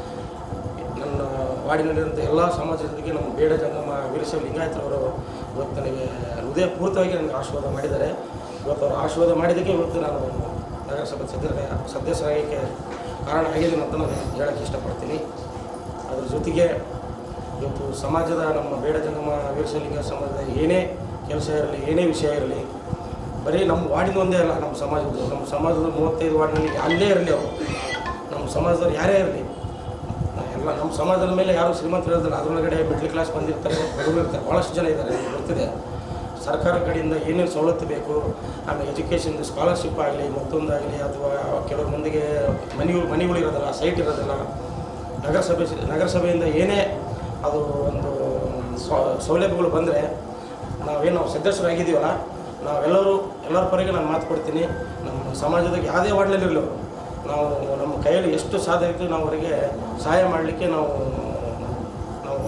ನನ್ನ ವಾರ್ಡಿನಲ್ಲಿರುವಂಥ ಎಲ್ಲ ಸಮಾಜದೊಂದಿಗೆ ನಮ್ಮ ಬೇಡ ಜಂಗಮ ವೀರಶೈವ ಲಿಂಗಾಯತರವರು ಇವತ್ತು ನನಗೆ ಹೃದಯಪೂರ್ವಕವಾಗಿ ನನಗೆ ಆಶೀರ್ವಾದ ಮಾಡಿದ್ದಾರೆ ಇವತ್ತು ಅವರು ಆಶೀರ್ವಾದ ಮಾಡಿದ್ದಕ್ಕೆ ಇವತ್ತು ನಾನು ನಗರಸಭೆ ಸದಸ್ಯ ಸದಸ್ಯರಾಗಕ್ಕೆ ಕಾರಣ ಆಗಿದ್ದೀನಿ ಅಂತ ನಾನು ಹೇಳಕ್ಕೆ ಇಷ್ಟಪಡ್ತೀನಿ ಅದ್ರ ಜೊತೆಗೆ ಇವತ್ತು ಸಮಾಜದ ನಮ್ಮ ಬೇಡ ಜಂಗಮ ವೀರಶೈಲಿಂಗ ಸಮಾಜದ ಏನೇ ಕೆಲಸ ಇರಲಿ ಏನೇ ವಿಷಯ ಇರಲಿ ಬರೀ ನಮ್ಮ ವಾರ್ಡಿನ ಒಂದೇ ಅಲ್ಲ ನಮ್ಮ ಸಮಾಜದ್ದು ನಮ್ಮ ಸಮಾಜದ ಮೂವತ್ತೈದು ವಾರ್ಡ್ನಲ್ಲಿ ಅಲ್ಲೇ ಇರಲಿ ಅವರು ನಮ್ಮ ಸಮಾಜದವ್ರು ಯಾರೇ ಇರಲಿ ಎಲ್ಲ ನಮ್ಮ ಸಮಾಜದ ಮೇಲೆ ಯಾರು ಶ್ರೀಮಂತರು ಇರೋದಿಲ್ಲ ಅದರೊಳಗಡೆ ಮಿಡ್ಲ್ ಕ್ಲಾಸ್ ಬಂದಿರ್ತಾರೆ ಬಡವರು ಇರ್ತಾರೆ ಭಾಳಷ್ಟು ಜನ ಇದ್ದಾರೆ ಗೊತ್ತಿದೆ ಸರ್ಕಾರ ಕಡೆಯಿಂದ ಏನೇನು ಸವಲತ್ತು ಬೇಕು ಆಮೇಲೆ ಎಜುಕೇಷನ್ ಸ್ಕಾಲರ್ಶಿಪ್ ಆಗಲಿ ಮತ್ತೊಂದಾಗಲಿ ಅಥವಾ ಕೆಲವ್ರ ಮಂದಿಗೆ ಮನೆಗಳು ಮನೆಗಳು ಇರೋದಿಲ್ಲ ಸೈಟ್ ಇರೋದಿಲ್ಲ ನಗರಸಭೆ ನಗರಸಭೆಯಿಂದ ಏನೇ ಅದು ಒಂದು ಸ್ವ- ಸೌಲಭ್ಯಗಳು ಬಂದರೆ ನಾವೇನು ನಾವು ಸದಸ್ಯರಾಗಿದ್ದೀವಲ್ಲ ನಾವೆಲ್ಲರೂ ಎಲ್ಲರ ಪರವಾಗಿ ನಾನು ಮಾತು ಕೊಡ್ತೀನಿ ನಮ್ಮ ಸಮಾಜದಾಗ ಯಾವುದೇ ವಾರ್ಡ್ನಲ್ಲಿರಲಿ ಅವರು ನಾವು ನಮ್ಮ ಕೈಯಲ್ಲಿ ಎಷ್ಟು ಸಾಧ್ಯ ಇತ್ತು ನಾವು ಅವರಿಗೆ ಸಹಾಯ ಮಾಡಲಿಕ್ಕೆ ನಾವು ನಾವು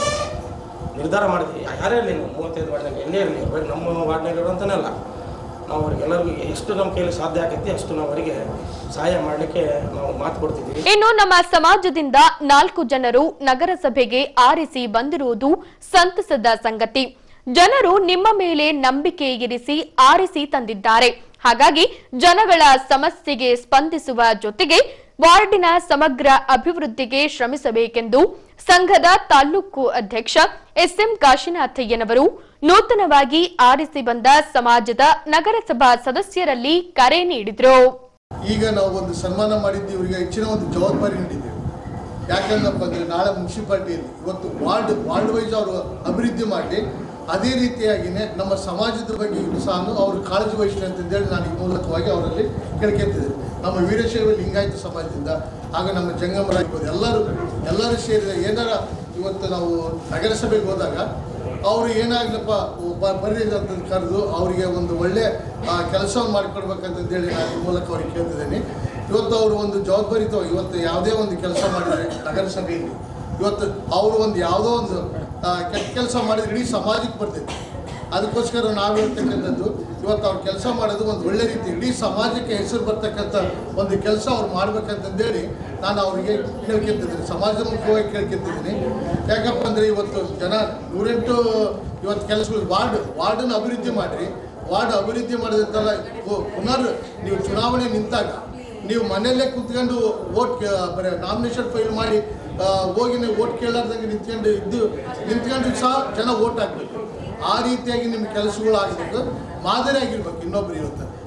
ನಿರ್ಧಾರ ಮಾಡಿದ್ವಿ ಯಾರೇ ಇರಲಿ ನಾವು ಮೂವತ್ತೈದು ವಾರ್ಡ್ನಾಗ ಎಲ್ಲೇ ಇರಲಿ ಬರೀ ನಮ್ಮ ವಾರ್ಡ್ನಾಗ ಇರೋಂತನೇ ಅಲ್ಲ ನಾವು ಅವ್ರಿಗೆ ಎಲ್ಲರಿಗೂ ಎಷ್ಟು ನಮ್ಮ ಕೈಯಲ್ಲಿ ಸಾಧ್ಯ ಆಗೈತಿ ಅಷ್ಟು ನಾವು ಅವರಿಗೆ ಸಹಾಯ ಮಾಡಲಿಕ್ಕೆ ನಾವು ಮಾತು ಕೊಡ್ತಿದ್ವಿ ಇನ್ನು ನಮ್ಮ ಸಮಾಜದಿಂದ ನಾಲ್ಕು ಜನರು ನಗರಸಭೆಗೆ ಆರಿಸಿ ಬಂದಿರುವುದು ಸಂತಸದ ಸಂಗತಿ ಜನರು ನಿಮ್ಮ ಮೇಲೆ ನಂಬಿಕೆ ಇರಿಸಿ ಆರಿಸಿ ತಂದಿದ್ದಾರೆ ಹಾಗಾಗಿ ಜನಗಳ ಸಮಸ್ಯೆಗೆ ಸ್ಪಂದಿಸುವ ಜೊತೆಗೆ ವಾರ್ಡಿನ ಸಮಗ್ರ ಅಭಿವೃದ್ಧಿಗೆ ಶ್ರಮಿಸಬೇಕೆಂದು ಸಂಘದ ತಾಲೂಕು ಅಧ್ಯಕ್ಷ ಎಸ್ಎಂ ಕಾಶಿನಾಥಯ್ಯನವರು ನೂತನವಾಗಿ ಆರಿಸಿ ಬಂದ ಸಮಾಜದ ನಗರಸಭಾ ಸದಸ್ಯರಲ್ಲಿ ಕರೆ ನೀಡಿದರು ಈಗ ನಾವು ಒಂದು ಸನ್ಮಾನ ಮಾಡಿದ್ದು ಇವರಿಗೆ ಹೆಚ್ಚಿನ ಒಂದು ಜವಾಬ್ದಾರಿ ನೀಡಿದ್ದೇವೆ ಯಾಕಂದ್ರಪ್ಪ ಅಂದರೆ ನಾಳೆ ಮುನ್ಸಿಪಾಲ್ಟಿಯಲ್ಲಿ ಇವತ್ತು ವಾರ್ಡ್ ವಾರ್ಡ್ ವೈಸ್ ಅವರು ಅಭಿವೃದ್ಧಿ ಮಾಡಿ ಅದೇ ರೀತಿಯಾಗಿಯೇ ನಮ್ಮ ಸಮಾಜದ ಬಗ್ಗೆ ಸಹ ಅವರು ಕಾಳಜಿ ವಹಿಸಲಿ ಅಂತಂದೇಳಿ ನಾನು ಈ ಮೂಲಕವಾಗಿ ಅವರಲ್ಲಿ ಕೇಳ್ಕೊತಿದ್ದೇನೆ ನಮ್ಮ ವೀರಶೈವ ಲಿಂಗಾಯತ ಸಮಾಜದಿಂದ ಹಾಗೂ ನಮ್ಮ ಜಂಗಮರಾಗಿರ್ಬೋದು ಎಲ್ಲರೂ ಎಲ್ಲರೂ ಸೇರಿದ ಏನಾರ ಇವತ್ತು ನಾವು ನಗರಸಭೆಗೆ ಹೋದಾಗ ಅವರು ಏನಾಗ್ಲಪ್ಪ ಬ- ಬರ್ರಿ ಅಂತ ಕರೆದು ಅವರಿಗೆ ಒಂದು ಒಳ್ಳೆ ಕೆಲಸವನ್ನು ಮಾಡಿಕೊಡ್ಬೇಕಂತಂದೇಳಿ ನಾನು ಈ ಮೂಲಕ ಅವ್ರಿಗೆ ಕೇಳ್ತಿದ್ದೇನೆ ಇವತ್ತು ಅವರು ಒಂದು ಜವಾಬ್ದಾರಿತ ಇವತ್ತು ಯಾವುದೇ ಒಂದು ಕೆಲಸ ಮಾಡಿದರೆ ನಗರಸಭೆಯಲ್ಲಿ ಇವತ್ತು ಅವರು ಒಂದು ಯಾವುದೋ ಒಂದು ಆ, ಕೆಟ್ಟ ಕೆಲಸ ಮಾಡಿದ್ರೆ ಇಡೀ ಸಮಾಜಕ್ಕೆ ಬರ್ತೈತಿ ಅದಕ್ಕೋಸ್ಕರ ನಾವು ಹೇಳ್ತಕ್ಕಂಥದ್ದು ಇವತ್ತು ಅವ್ರು ಕೆಲಸ ಮಾಡೋದು ಒಂದು ಒಳ್ಳೆ ರೀತಿ ಇಡೀ ಸಮಾಜಕ್ಕೆ ಹೆಸರು ಬರ್ತಕ್ಕಂಥ ಒಂದು ಕೆಲಸ ಅವ್ರು ಮಾಡ್ಬೇಕಂತಂದೇಳಿ ನಾನು ಅವರಿಗೆ ಕೇಳ್ಕೊತಿದ್ದೀನಿ ಸಮಾಜದ ಮುಖವಾಗಿ ಕೇಳ್ಕೊತಿದ್ದೀನಿ ಯಾಕಪ್ಪ ಅಂದರೆ ಇವತ್ತು ಜನ ನೂರೆಂಟು ಇವತ್ತು ಕೆಲಸಗಳು ವಾರ್ಡ್ ವಾರ್ಡನ್ನು ಅಭಿವೃದ್ಧಿ ಮಾಡಿರಿ ವಾರ್ಡ್ ಅಭಿವೃದ್ಧಿ ಮಾಡಿದಂತೆಲ್ಲ ಪುನರ್ ನೀವು ಚುನಾವಣೆ ನಿಂತಾಗ ನೀವು ಮನೆಯಲ್ಲೇ ಕುತ್ಕೊಂಡು ಓಟ್ ಬರೀ ನಾಮಿನೇಷನ್ ಫೈಲ್ ಮಾಡಿ ಆ, ಹೋಗಿ ನೀವು ಓಟ್ ಕೇಳಾರ್ದಂಗೆ ನಿಂತ್ಕೊಂಡು ಇದ್ದು ನಿಂತ್ಕೊಂಡು ಸಹ ಜನ ಓಟ್ ಹಾಕ್ಬೇಕು ಆ ರೀತಿಯಾಗಿ ನಿಮ್ಮ ಕೆಲಸಗಳು ಆಗಬೇಕು ಮಾದರಿ ಆಗಿರ್ಬೇಕು ಇನ್ನೊಬ್ರು ಇವತ್ತು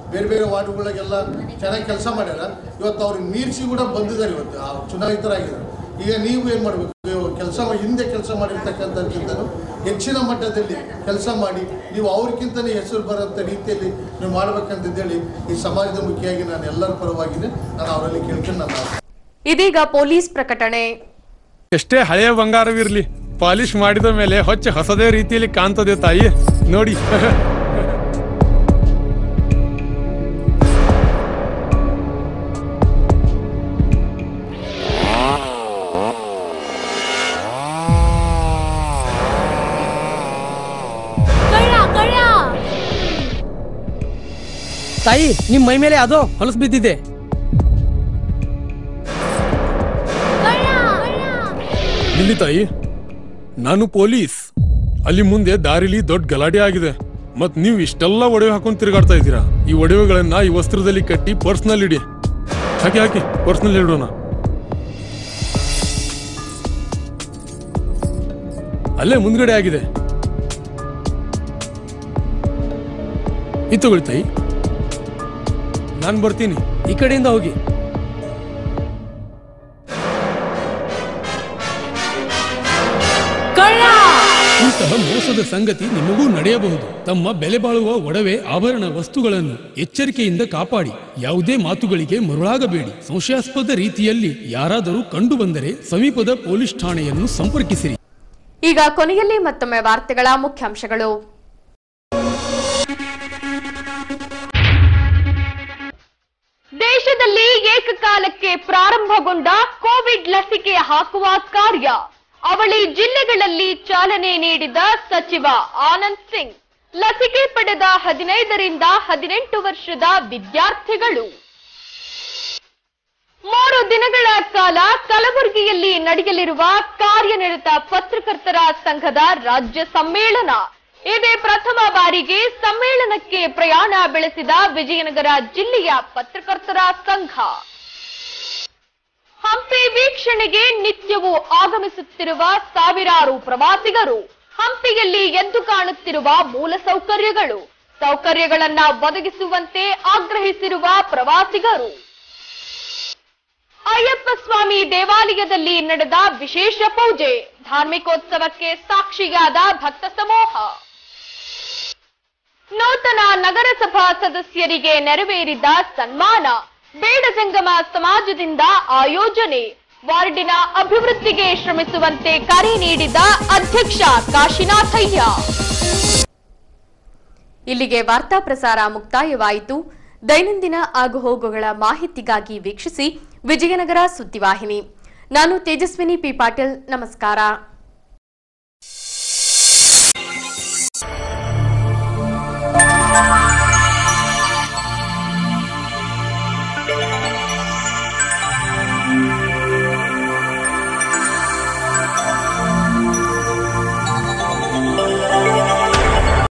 ಬೇರೆ ಬೇರೆ ವಾರ್ಡ್ಗಳಿಗೆಲ್ಲ ಚೆನ್ನಾಗಿ ಕೆಲಸ ಮಾಡ್ಯಾರ ಇವತ್ತು ಅವ್ರಿಗೆ ಮೀರಿಸಿ ಕೂಡ ಬಂದಿದ್ದಾರೆ ಇವತ್ತು ಆ ಚುನಾಯಿತರಾಗಿದ್ದಾರೆ ಈಗ ನೀವು ಏನು ಮಾಡಬೇಕು ಕೆಲಸ ಹಿಂದೆ ಕೆಲಸ ಮಾಡಿರ್ತಕ್ಕಂಥದ್ಕಿಂತಲೂ ಹೆಚ್ಚಿನ ಮಟ್ಟದಲ್ಲಿ ಕೆಲಸ ಮಾಡಿ ನೀವು ಅವ್ರಿಗಿಂತಲೇ ಹೆಸರು ಬರೋಂಥ ರೀತಿಯಲ್ಲಿ ನೀವು ಮಾಡ್ಬೇಕಂತೇಳಿ ಈ ಸಮಾಜದ ಮುಖಿಯಾಗಿ ನಾನು ಎಲ್ಲರ ಪರವಾಗಿನೇ ನಾನು ಅವರಲ್ಲಿ ಕೇಳ್ಕೊಂಡು ನನ್ನ ಇದೀಗ ಪೊಲೀಸ್ ಪ್ರಕಟಣೆ ಎಷ್ಟೇ ಹಳೆಯ ಬಂಗಾರವಿರ್ಲಿ ಪಾಲಿಶ್ ಮಾಡಿದ ಮೇಲೆ ಹೊಚ್ಚ ಹೊಸದೇ ರೀತಿಯಲ್ಲಿ ಕಾಣ್ತದೆ ತಾಯಿ ನೋಡಿ ತಾಯಿ ನಿಮ್ ಮೈ ಮೇಲೆ ಅದು ಹೊಲಸು ಬಿದ್ದಿದೆ ಇಲ್ಲಿ ತಾಯಿ ನಾನು ಪೊಲೀಸ್ ಅಲ್ಲಿ ಮುಂದೆ ದಾರಿಲಿ ದೊಡ್ಡ ಗಲಾಟೆ ಆಗಿದೆ ಮತ್ ನೀವು ಇಷ್ಟೆಲ್ಲ ಒಡವೆ ಹಾಕೊಂಡು ತಿರುಗಾಡ್ತಾ ಇದ್ದೀರಾ ಈ ಒಡವೆಗಳನ್ನ ಈ ವಸ್ತ್ರದಲ್ಲಿ ಕಟ್ಟಿ ಪರ್ಸ್ನಲ್ಲಿ ಇಡಿ ಹಾಕಿ ಹಾಕಿ ಪರ್ಸ್ನಲ್ಲಿ ಇಡೋಣ ಅಲ್ಲೇ ಮುಂದ್ಗಡೆ ಆಗಿದೆ ಇದು ತಗೊಳ್ಳಿ ತಾಯಿ ನಾನು ಬರ್ತೀನಿ ಈ ಕಡೆಯಿಂದ ಹೋಗಿ ಇಂತಹ ಮೋಸದ ಸಂಗತಿ ನಿಮಗೂ ನಡೆಯಬಹುದು ತಮ್ಮ ಬೆಲೆ ಬಾಳುವ ಒಡವೆ ಆಭರಣ ವಸ್ತುಗಳನ್ನು ಎಚ್ಚರಿಕೆಯಿಂದ ಕಾಪಾಡಿ ಯಾವುದೇ ಮಾತುಗಳಿಗೆ ಮರುಳಾಗಬೇಡಿ ಸಂಶಯಾಸ್ಪದ ರೀತಿಯಲ್ಲಿ ಯಾರಾದರೂ ಕಂಡು ಬಂದರೆ ಸಮೀಪದ ಪೊಲೀಸ್ ಠಾಣೆಯನ್ನು ಸಂಪರ್ಕಿಸಿರಿ ಈಗ ಕೊನೆಯಲ್ಲಿ ಮತ್ತೊಮ್ಮೆ ವಾರ್ತೆಗಳ ಮುಖ್ಯಾಂಶಗಳು ದೇಶದಲ್ಲಿ ಏಕಕಾಲಕ್ಕೆ ಪ್ರಾರಂಭಗೊಂಡ ಕೋವಿಡ್ ಲಸಿಕೆ ಹಾಕುವ ಕಾರ್ಯ ಅವಳಿ ಜಿಲ್ಲೆಗಳಲ್ಲಿ ಚಾಲನೆ ನೀಡಿದ ಸಚಿವ ಆನಂದ್ ಸಿಂಗ್ ಲಸಿಕೆ ಪಡೆದ ಹದಿನೈದರಿಂದ ಹದಿನೆಂಟು ವರ್ಷದ ವಿದ್ಯಾರ್ಥಿಗಳು ಮೂರು ದಿನಗಳ ಕಾಲ ಕಲಬುರಗಿಯಲ್ಲಿ ನಡೆಯಲಿರುವ ಕಾರ್ಯನಿರತ ಪತ್ರಕರ್ತರ ಸಂಘದ ರಾಜ್ಯ ಸಮ್ಮೇಳನ ಇದೇ ಪ್ರಥಮ ಬಾರಿಗೆ ಸಮ್ಮೇಳನಕ್ಕೆ ಪ್ರಯಾಣ ಬೆಳೆಸಿದ ವಿಜಯನಗರ ಜಿಲ್ಲೆಯ ಪತ್ರಕರ್ತರ ಸಂಘ ಹಂಪಿ ವೀಕ್ಷಣೆಗೆ ನಿತ್ಯವೂ ಆಗಮಿಸುತ್ತಿರುವ ಸಾವಿರಾರು ಪ್ರವಾಸಿಗರು ಹಂಪಿಯಲ್ಲಿ ಎದ್ದು ಕಾಣುತ್ತಿರುವ ಮೂಲ ಸೌಕರ್ಯಗಳು ಸೌಕರ್ಯಗಳನ್ನ ಒದಗಿಸುವಂತೆ ಆಗ್ರಹಿಸಿರುವ ಪ್ರವಾಸಿಗರು ಅಯ್ಯಪ್ಪ ಸ್ವಾಮಿ ದೇವಾಲಯದಲ್ಲಿ ನಡೆದ ವಿಶೇಷ ಪೂಜೆ ಧಾರ್ಮಿಕೋತ್ಸವಕ್ಕೆ ಸಾಕ್ಷಿಯಾದ ಭಕ್ತ ಸಮೂಹ ನೂತನ ನಗರಸಭಾ ಸದಸ್ಯರಿಗೆ ನೆರವೇರಿದ ಸನ್ಮಾನ ಬೇಡಜಂಗಮ ಸಮಾಜದಿಂದ ಆಯೋಜನೆ ವಾರ್ಡಿನ ಅಭಿವೃದ್ಧಿಗೆ ಶ್ರಮಿಸುವಂತೆ ಕರೆ ನೀಡಿದ ಅಧ್ಯಕ್ಷ ಕಾಶಿನಾಥಯ್ಯ ಇಲ್ಲಿಗೆ ವಾರ್ತಾ ಪ್ರಸಾರ ಮುಕ್ತಾಯವಾಯಿತು ದೈನಂದಿನ ಆಗುಹೋಗುಗಳ ಮಾಹಿತಿಗಾಗಿ ವೀಕ್ಷಿಸಿ ವಿಜಯನಗರ ಸುದ್ದಿವಾಹಿನಿ ನಾನು ತೇಜಸ್ವಿನಿ ಪಿ ಪಾಟೀಲ್ ನಮಸ್ಕಾರ